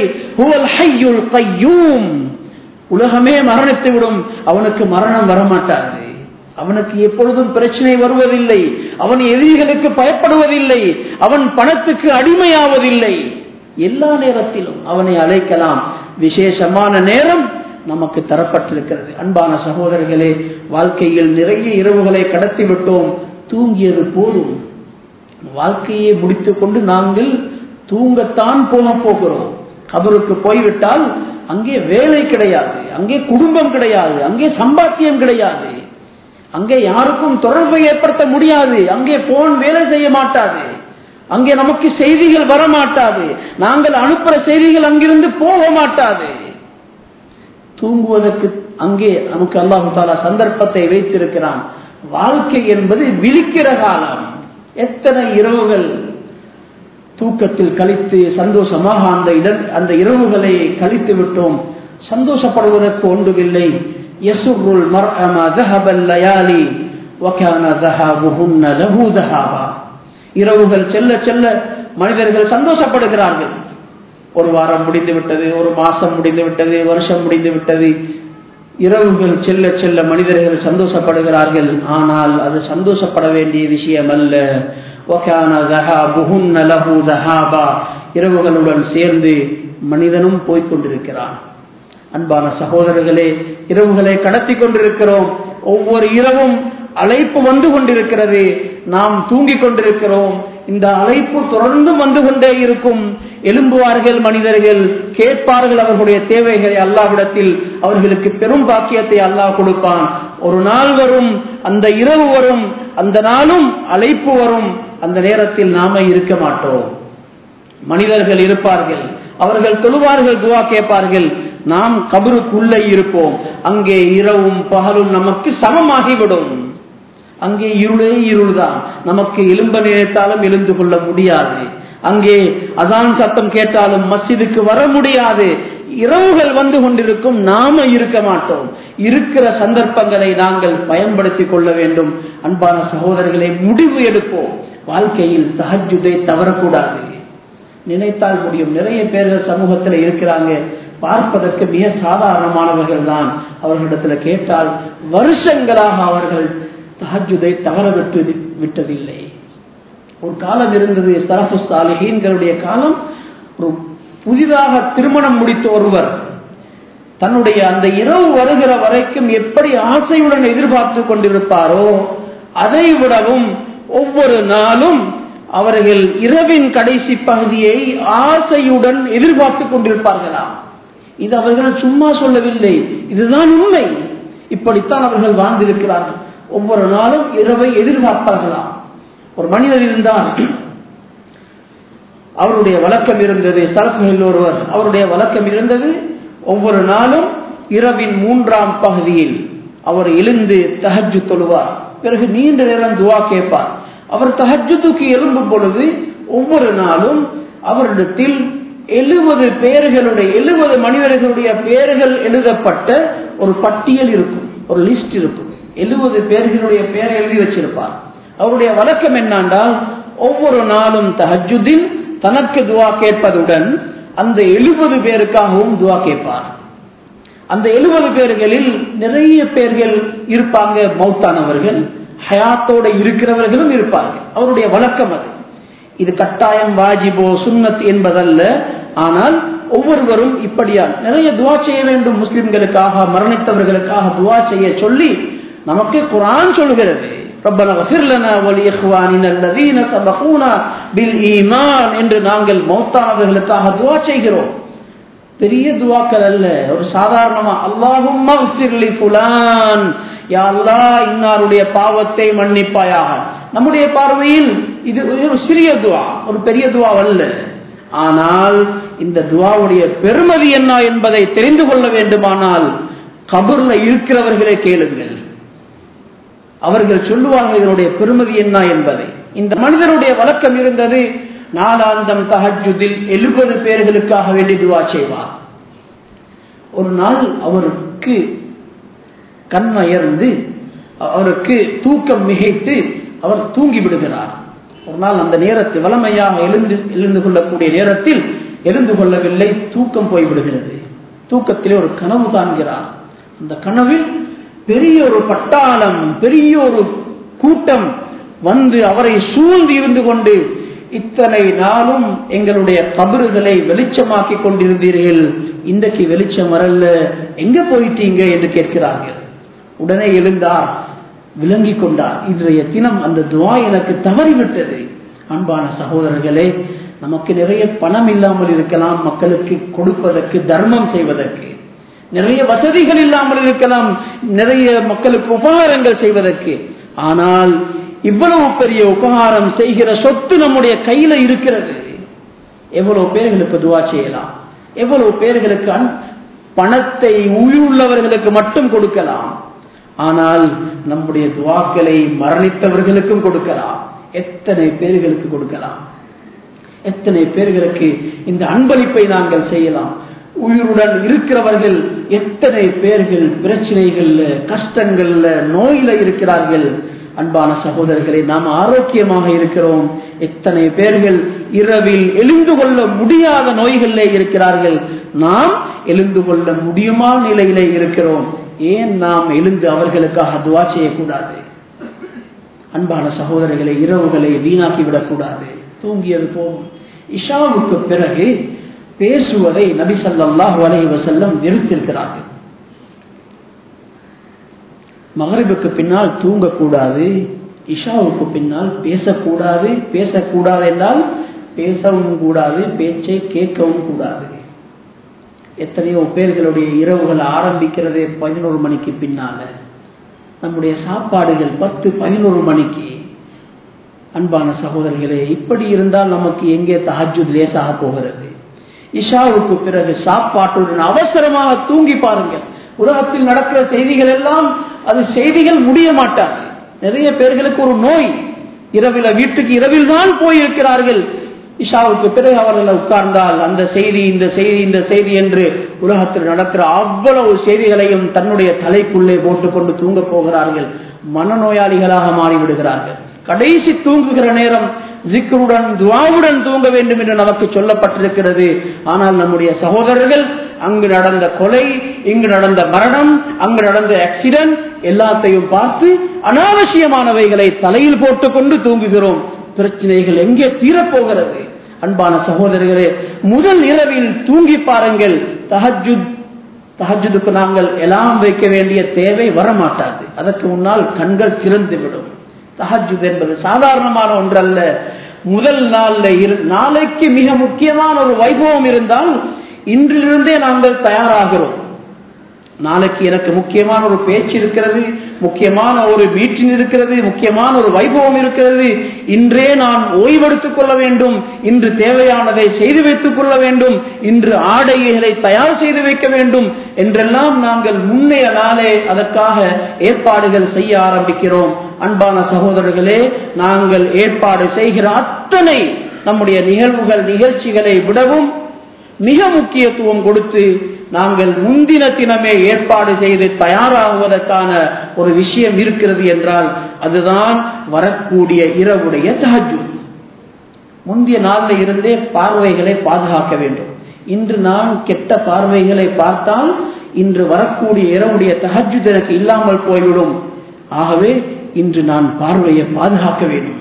உலகமே மரணித்து விடும் அவனுக்கு மரணம் வரமாட்டாது அவனுக்கு எப்பொழுதும் பிரச்சனை வருவதில்லை அவன் எதிரிகளுக்கு பயப்படுவதில்லை அவன் பணத்துக்கு அடிமையாவதில்லை எல்லா நேரத்திலும் அவனை அழைக்கலாம் விசேஷமான நேரம் நமக்கு தரப்பட்டிருக்கிறது அன்பான சகோதரர்களே வாழ்க்கையில் நிறைய இரவுகளை கடத்தி விட்டோம் தூங்கியது போதும் வாழ்க்கையை முடித்துக் கொண்டு நாங்கள் தூங்கத்தான் போக போகிறோம் கபருக்கு போய்விட்டால் அங்கே வேலை கிடையாது அங்கே குடும்பம் கிடையாது அங்கே சம்பாத்தியம் கிடையாது அங்கே யாருக்கும் தொடர்பை ஏற்படுத்த முடியாது அங்கே போன் வேலை செய்ய மாட்டாது அங்கே நமக்கு செய்திகள் வர மாட்டாது நாங்கள் அனுப்புற செய்திகள் அங்கிருந்து போக மாட்டாது தூங்குவதற்கு அங்கே நமக்கு அல்லாஹு தாலா சந்தர்ப்பத்தை வைத்திருக்கிறான் வாழ்க்கை என்பது விழிக்கிற காலம் எத்தனை இரவுகள் தூக்கத்தில் கழித்து சந்தோஷமாக அந்த இட அந்த இரவுகளை கழித்து விட்டோம் சந்தோஷப்படுவதற்கு ஒன்றுமில்லை யசுருல் மர்அம ذهب الليالي وكان ذهابهن له ذهابا இரவுகள் செல்ல செல்ல மனிதர்கள் சந்தோஷப்படுகிறார்கள் ஒரு வாரம் முடிந்து விட்டது ஒரு மாசம் முடிந்து விட்டது வருஷம் முடிந்து விட்டது இரவுகள் செல்ல செல்ல மனிதர்கள் சந்தோஷப்படுகிறார்கள் ஆனால் அது சந்தோஷப்பட வேண்டிய விஷயம் அல்ல இரவுகளுடன் சேர்ந்து மனிதனும் போய்கொண்டிருக்கிறான் அன்பான சகோதரர்களே இரவுகளை கடத்தி கொண்டிருக்கிறோம் ஒவ்வொரு இரவும் அழைப்பு வந்து கொண்டிருக்கிறது நாம் தூங்கிக் கொண்டிருக்கிறோம் இந்த அழைப்பு தொடர்ந்து வந்து கொண்டே இருக்கும் எழும்புவார்கள் மனிதர்கள் கேட்பார்கள் அவர்களுடைய தேவைகளை அல்லாவிடத்தில் அவர்களுக்கு பெரும் பாக்கியத்தை அல்லாஹ் கொடுப்பான் ஒரு நாள் வரும் அந்த இரவு வரும் அந்த நாளும் அழைப்பு வரும் அந்த நேரத்தில் நாம இருக்க மாட்டோம் மனிதர்கள் இருப்பார்கள் அவர்கள் தொழுவார்கள் துவா கேட்பார்கள் நாம் கபருக்குள்ளே இருப்போம் அங்கே இரவும் பகலும் நமக்கு சமமாகிவிடும் அங்கே இருளே இருள்தான் நமக்கு எலும்ப நினைத்தாலும் எழுந்து கொள்ள முடியாது அங்கே அதான் சத்தம் கேட்டாலும் மஸ்ஜிதுக்கு வர முடியாது இரவுகள் வந்து கொண்டிருக்கும் நாம இருக்க மாட்டோம் இருக்கிற சந்தர்ப்பங்களை நாங்கள் பயன்படுத்திக் கொள்ள வேண்டும் அன்பான சகோதரர்களை முடிவு எடுப்போம் வாழ்க்கையில் தஹஜுதை தவறக்கூடாது நினைத்தால் முடியும் நிறைய பேர்கள் சமூகத்தில் இருக்கிறாங்க பார்ப்பதற்கு மிக சாதாரணமானவர்கள் தான் அவர்களிடத்துல கேட்டால் வருஷங்களாக அவர்கள் தஹஜுதை தவற விட்டு விட்டதில்லை ஒரு காலம் இருந்தது சரஃபு சாலிஹீன்களுடைய காலம் ஒரு புதிதாக திருமணம் முடித்த ஒருவர் தன்னுடைய அந்த இரவு வருகிற வரைக்கும் எப்படி ஆசையுடன் எதிர்பார்த்து கொண்டிருப்பாரோ அதை விடவும் ஒவ்வொரு நாளும் அவர்கள் இரவின் கடைசி பகுதியை ஆசையுடன் எதிர்பார்த்து கொண்டிருப்பார்களாம் இது அவர்கள் சும்மா சொல்லவில்லை இதுதான் உண்மை இப்படித்தான் அவர்கள் வாழ்ந்திருக்கிறார்கள் ஒவ்வொரு நாளும் இரவை எதிர்பார்ப்பார்களாம் ஒரு மனிதர் இருந்தால் அவருடைய வழக்கம் இருந்தது சரப்புகள் ஒருவர் அவருடைய வழக்கம் இருந்தது ஒவ்வொரு நாளும் இரவின் மூன்றாம் பகுதியில் அவர் எழுந்து தஹஜு தொழுவார் பிறகு நீண்ட நேரம் துவா கேட்பார் அவர் தஹஜுக்கு எழும்பும் பொழுது ஒவ்வொரு நாளும் அவரிடத்தில் எழுபது பேர்களுடைய எழுபது மனிதர்களுடைய பெயர்கள் எழுதப்பட்ட ஒரு பட்டியல் இருக்கும் ஒரு லிஸ்ட் இருக்கும் எழுபது பேர்களுடைய பெயரை எழுதி வச்சிருப்பார் அவருடைய வழக்கம் என்னென்றால் ஒவ்வொரு நாளும் தஹஜுதின் தனக்கு துவா கேட்பதுடன் அந்த எழுபது பேருக்காகவும் துவா கேட்பார் அந்த எழுபது பேர்களில் நிறைய பேர்கள் இருப்பாங்க மௌத்தானவர்கள் ஹயாத்தோட இருக்கிறவர்களும் இருப்பார்கள் அவருடைய வழக்கம் அது இது கட்டாயம் வாஜிபோ சுன்னத் என்பதல்ல ஆனால் ஒவ்வொருவரும் இப்படியா நிறைய துவா செய்ய வேண்டும் முஸ்லிம்களுக்காக மரணித்தவர்களுக்காக துவா செய்ய சொல்லி நமக்கு குரான் சொல்கிறது ربنا اغفر لنا ولإخواننا الذين سبقونا بالإيمان என்று நாங்கள் மௌத்தானவர்களுக்காக துவா செய்கிறோம் பெரிய துவாக்கள் அல்ல ஒரு சாதாரணமா அல்லாஹும் புலான் யா அல்லாஹ் இன்னாருடைய பாவத்தை மன்னிப்பாயாக நம்முடைய பார்வையில் இது ஒரு சிறிய துவா ஒரு பெரிய துவா அல்ல ஆனால் இந்த துவாவுடைய பெருமதி என்ன என்பதை தெரிந்து கொள்ள வேண்டுமானால் கபூர்ல இருக்கிறவர்களே கேளுங்கள் அவர்கள் சொல்லுவார்கள் இதனுடைய பெருமதி என்ன என்பதை இந்த மனிதனுடைய வழக்கம் இருந்தது நாளாந்தம் தஹஜுதில் எழுபது பேர்களுக்காக வேண்டி துவா செய்வார் ஒரு நாள் அவருக்கு கண்மயர்ந்து அவருக்கு தூக்கம் மிகைத்து அவர் தூங்கி விடுகிறார் ஒரு நாள் அந்த நேரத்தில் வளமையாக எழுந்து எழுந்து கொள்ளக்கூடிய நேரத்தில் எழுந்து கொள்ளவில்லை தூக்கம் போய்விடுகிறது தூக்கத்திலே ஒரு கனவு காண்கிறார் அந்த கனவில் பெரிய ஒரு பட்டாளம் பெரிய ஒரு கூட்டம் வந்து அவரை சூழ்ந்து இருந்து கொண்டு இத்தனை நாளும் எங்களுடைய கபறுகளை வெளிச்சமாக்கி கொண்டிருந்தீர்கள் இன்றைக்கு வெளிச்சம் வரல எங்க போயிட்டீங்க என்று கேட்கிறார்கள் உடனே எழுந்தார் விளங்கி கொண்டார் இன்றைய தினம் அந்த துவா எனக்கு தவறிவிட்டது அன்பான சகோதரர்களே நமக்கு நிறைய பணம் இல்லாமல் இருக்கலாம் மக்களுக்கு கொடுப்பதற்கு தர்மம் செய்வதற்கு நிறைய வசதிகள் இல்லாமல் இருக்கலாம் நிறைய மக்களுக்கு உபகாரங்கள் செய்வதற்கு ஆனால் இவ்வளவு பெரிய உபகாரம் செய்கிற சொத்து நம்முடைய கையில இருக்கிறது எவ்வளவு பேர்களுக்கு துவா செய்யலாம் எவ்வளவு பேர்களுக்கு பணத்தை உயிருள்ளவர்களுக்கு மட்டும் கொடுக்கலாம் ஆனால் நம்முடைய துவாக்களை மரணித்தவர்களுக்கும் கொடுக்கலாம் எத்தனை பேர்களுக்கு கொடுக்கலாம் எத்தனை பேர்களுக்கு இந்த அன்பளிப்பை நாங்கள் செய்யலாம் உயிருடன் இருக்கிறவர்கள் எத்தனை பேர்கள் பிரச்சனைகள்ல கஷ்டங்கள்ல நோயில இருக்கிறார்கள் அன்பான சகோதரர்களை நாம் ஆரோக்கியமாக இருக்கிறோம் எத்தனை பேர்கள் இரவில் எழுந்து கொள்ள முடியாத நோய்களிலே இருக்கிறார்கள் நாம் எழுந்து கொள்ள முடியுமா நிலையிலே இருக்கிறோம் ஏன் நாம் எழுந்து அவர்களுக்காக துவா செய்யக்கூடாது அன்பான சகோதரர்களை இரவுகளை வீணாக்கி விடக்கூடாது தூங்கியது போகும் இஷாவுக்கு பிறகு பேசுவதை நபி ஸல்லல்லாஹு அலைஹி வஸல்லம் நிறுத்திருக்கிறார்கள் மகரிபுக்கு பின்னால் தூங்கக்கூடாது இஷாவுக்கு பின்னால் பேசக்கூடாது பேசக்கூடாது என்றால் பேசவும் கூடாது பேச்சை கேட்கவும் கூடாது எத்தனையோ பேர்களுடைய இரவுகள் ஆரம்பிக்கிறதே பதினோரு மணிக்கு பின்னால நம்முடைய சாப்பாடுகள் பத்து பதினோரு மணிக்கு அன்பான சகோதரர்களே இப்படி இருந்தால் நமக்கு எங்கே தஹஜுத் லேசாக போகிறது இஷாவுக்கு பிறகு சாப்பாட்டுடன் அவசரமாக தூங்கி பாருங்கள் உலகத்தில் நடக்கிற செய்திகள் எல்லாம் அது செய்திகள் முடிய மாட்டாது நிறைய பேர்களுக்கு ஒரு நோய் இரவில வீட்டுக்கு இரவில் தான் போயிருக்கிறார்கள் இஷாவுக்கு பிறகு அவர்கள் உட்கார்ந்தால் அந்த செய்தி இந்த செய்தி இந்த செய்தி என்று உலகத்தில் நடக்கிற அவ்வளவு செய்திகளையும் தன்னுடைய தலைக்குள்ளே போட்டுக்கொண்டு தூங்க போகிறார்கள் மனநோயாளிகளாக மாறிவிடுகிறார்கள் கடைசி தூங்குகிற நேரம் ஜிக்கருடன் துவாவுடன் தூங்க வேண்டும் என்று நமக்கு சொல்லப்பட்டிருக்கிறது ஆனால் நம்முடைய சகோதரர்கள் அங்கு நடந்த கொலை இங்கு நடந்த மரணம் அங்கு நடந்த ஆக்சிடென்ட் எல்லாத்தையும் பார்த்து அனாவசியமானவைகளை தலையில் போட்டுக்கொண்டு தூங்குகிறோம் பிரச்சனைகள் எங்கே தீரப்போகிறது அன்பான சகோதரர்களே முதல் இரவில் தூங்கி பாருங்கள் தஹஜுத் தஹஜுதுக்கு நாங்கள் எல்லாம் வைக்க வேண்டிய தேவை வரமாட்டாது அதற்கு முன்னால் கண்கள் திறந்துவிடும் தஹஜுத் என்பது சாதாரணமான ஒன்றல்ல முதல் நாள்ல இரு நாளைக்கு மிக முக்கியமான ஒரு வைபவம் இருந்தால் இன்றிலிருந்தே நாங்கள் தயாராகிறோம் நாளைக்கு எனக்கு முக்கியமான ஒரு பேச்சு இருக்கிறது முக்கியமான ஒரு மீட்டிங் இருக்கிறது முக்கியமான ஒரு வைபவம் இருக்கிறது இன்றே நான் ஓய்வெடுத்துக் கொள்ள வேண்டும் இன்று தேவையானதை செய்து வைத்துக் கொள்ள வேண்டும் இன்று ஆடைகளை தயார் செய்து வைக்க வேண்டும் என்றெல்லாம் நாங்கள் முன்னைய நாளே அதற்காக ஏற்பாடுகள் செய்ய ஆரம்பிக்கிறோம் அன்பான சகோதரர்களே நாங்கள் ஏற்பாடு செய்கிற அத்தனை நம்முடைய நிகழ்வுகள் நிகழ்ச்சிகளை விடவும் மிக முக்கியத்துவம் கொடுத்து நாங்கள் முந்தின தினமே ஏற்பாடு செய்து தயாராகுவதற்கான ஒரு விஷயம் இருக்கிறது என்றால் அதுதான் வரக்கூடிய இரவுடைய தஹஜு முந்தைய நாளில் இருந்தே பார்வைகளை பாதுகாக்க வேண்டும் இன்று நான் கெட்ட பார்வைகளை பார்த்தால் இன்று வரக்கூடிய இரவுடைய தஹஜு எனக்கு இல்லாமல் போய்விடும் ஆகவே இன்று நான் பார்வையை பாதுகாக்க வேண்டும்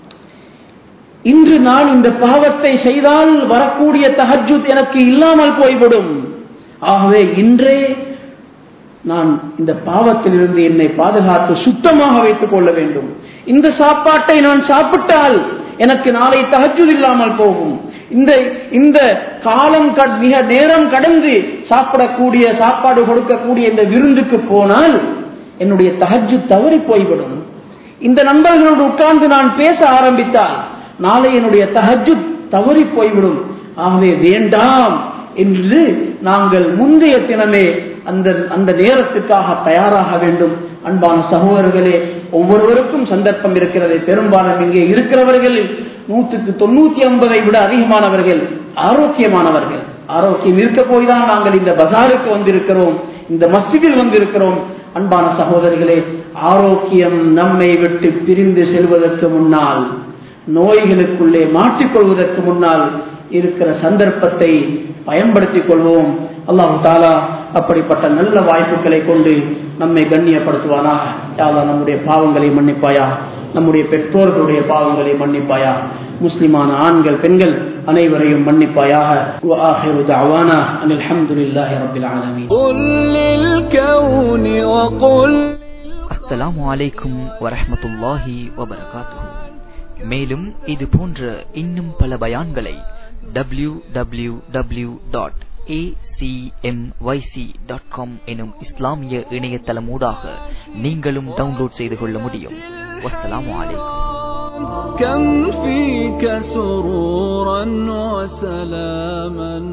இன்று நான் இந்த பாவத்தை செய்தால் வரக்கூடிய தஹஜுத் எனக்கு இல்லாமல் போய்விடும் ஆகவே இன்றே நான் இந்த பாவத்திலிருந்து என்னை பாதுகாத்து சுத்தமாக வைத்துக் கொள்ள வேண்டும் இந்த சாப்பாட்டை நான் சாப்பிட்டால் எனக்கு நாளை தகஜுத் இல்லாமல் போகும் இந்த இந்த காலம் மிக நேரம் கடந்து சாப்பிடக்கூடிய சாப்பாடு கொடுக்கக்கூடிய இந்த விருந்துக்கு போனால் என்னுடைய தகஜு தவறி போய்விடும் இந்த நண்பர்களோடு உட்கார்ந்து நான் பேச ஆரம்பித்தால் நாளை என்னுடைய தகஜு தவறி போய்விடும் ஆகவே வேண்டாம் என்று நாங்கள் முந்தைய தினமே அந்த அந்த நேரத்துக்காக தயாராக வேண்டும் அன்பான சகோதரர்களே ஒவ்வொருவருக்கும் சந்தர்ப்பம் இருக்கிறது பெரும்பாலும் இங்கே இருக்கிறவர்கள் நூற்றுக்கு தொண்ணூத்தி ஐம்பதை விட அதிகமானவர்கள் ஆரோக்கியமானவர்கள் ஆரோக்கியம் இருக்க போய்தான் நாங்கள் இந்த பசாருக்கு வந்திருக்கிறோம் இந்த மஸ்ஜிதில் வந்திருக்கிறோம் அன்பான சகோதரர்களே ஆரோக்கியம் நம்மை விட்டு பிரிந்து செல்வதற்கு முன்னால் நோய்களுக்குள்ளே மாட்டிக்கொள்வதற்கு முன்னால் இருக்கிற சந்தர்ப்பத்தை பயன்படுத்திக் கொள்வோம் அல்லாஹு தாலா அப்படிப்பட்ட நல்ல வாய்ப்புகளை கொண்டு நம்மை கண்ணியப்படுத்துவானா யாதா நம்முடைய பாவங்களை மன்னிப்பாயா நம்முடைய பெற்றோர்களுடைய பாவங்களை மன்னிப்பாயா முஸ்லிமான ஆண்கள் பெண்கள் அனைவரையும் மன்னிப்பாயாக وآخر دعوانا أن الحمد لله رب العالمين قل للكون وقل அஸ்ஸலாமு அலைக்கும் வரஹ்மத்துல்லாஹி வபரகாத்துஹு மேலும் இது போன்ற இன்னும் பல பயான்களை டபிள்யூ டபிள்யூ டபிள்யூ டாட் எனும் இஸ்லாமிய இணையதளமூடாக நீங்களும் டவுன்லோட் செய்து கொள்ள முடியும் வஸ்ஸலாமு அலைக்கும் كم فيك سرورا وسلاما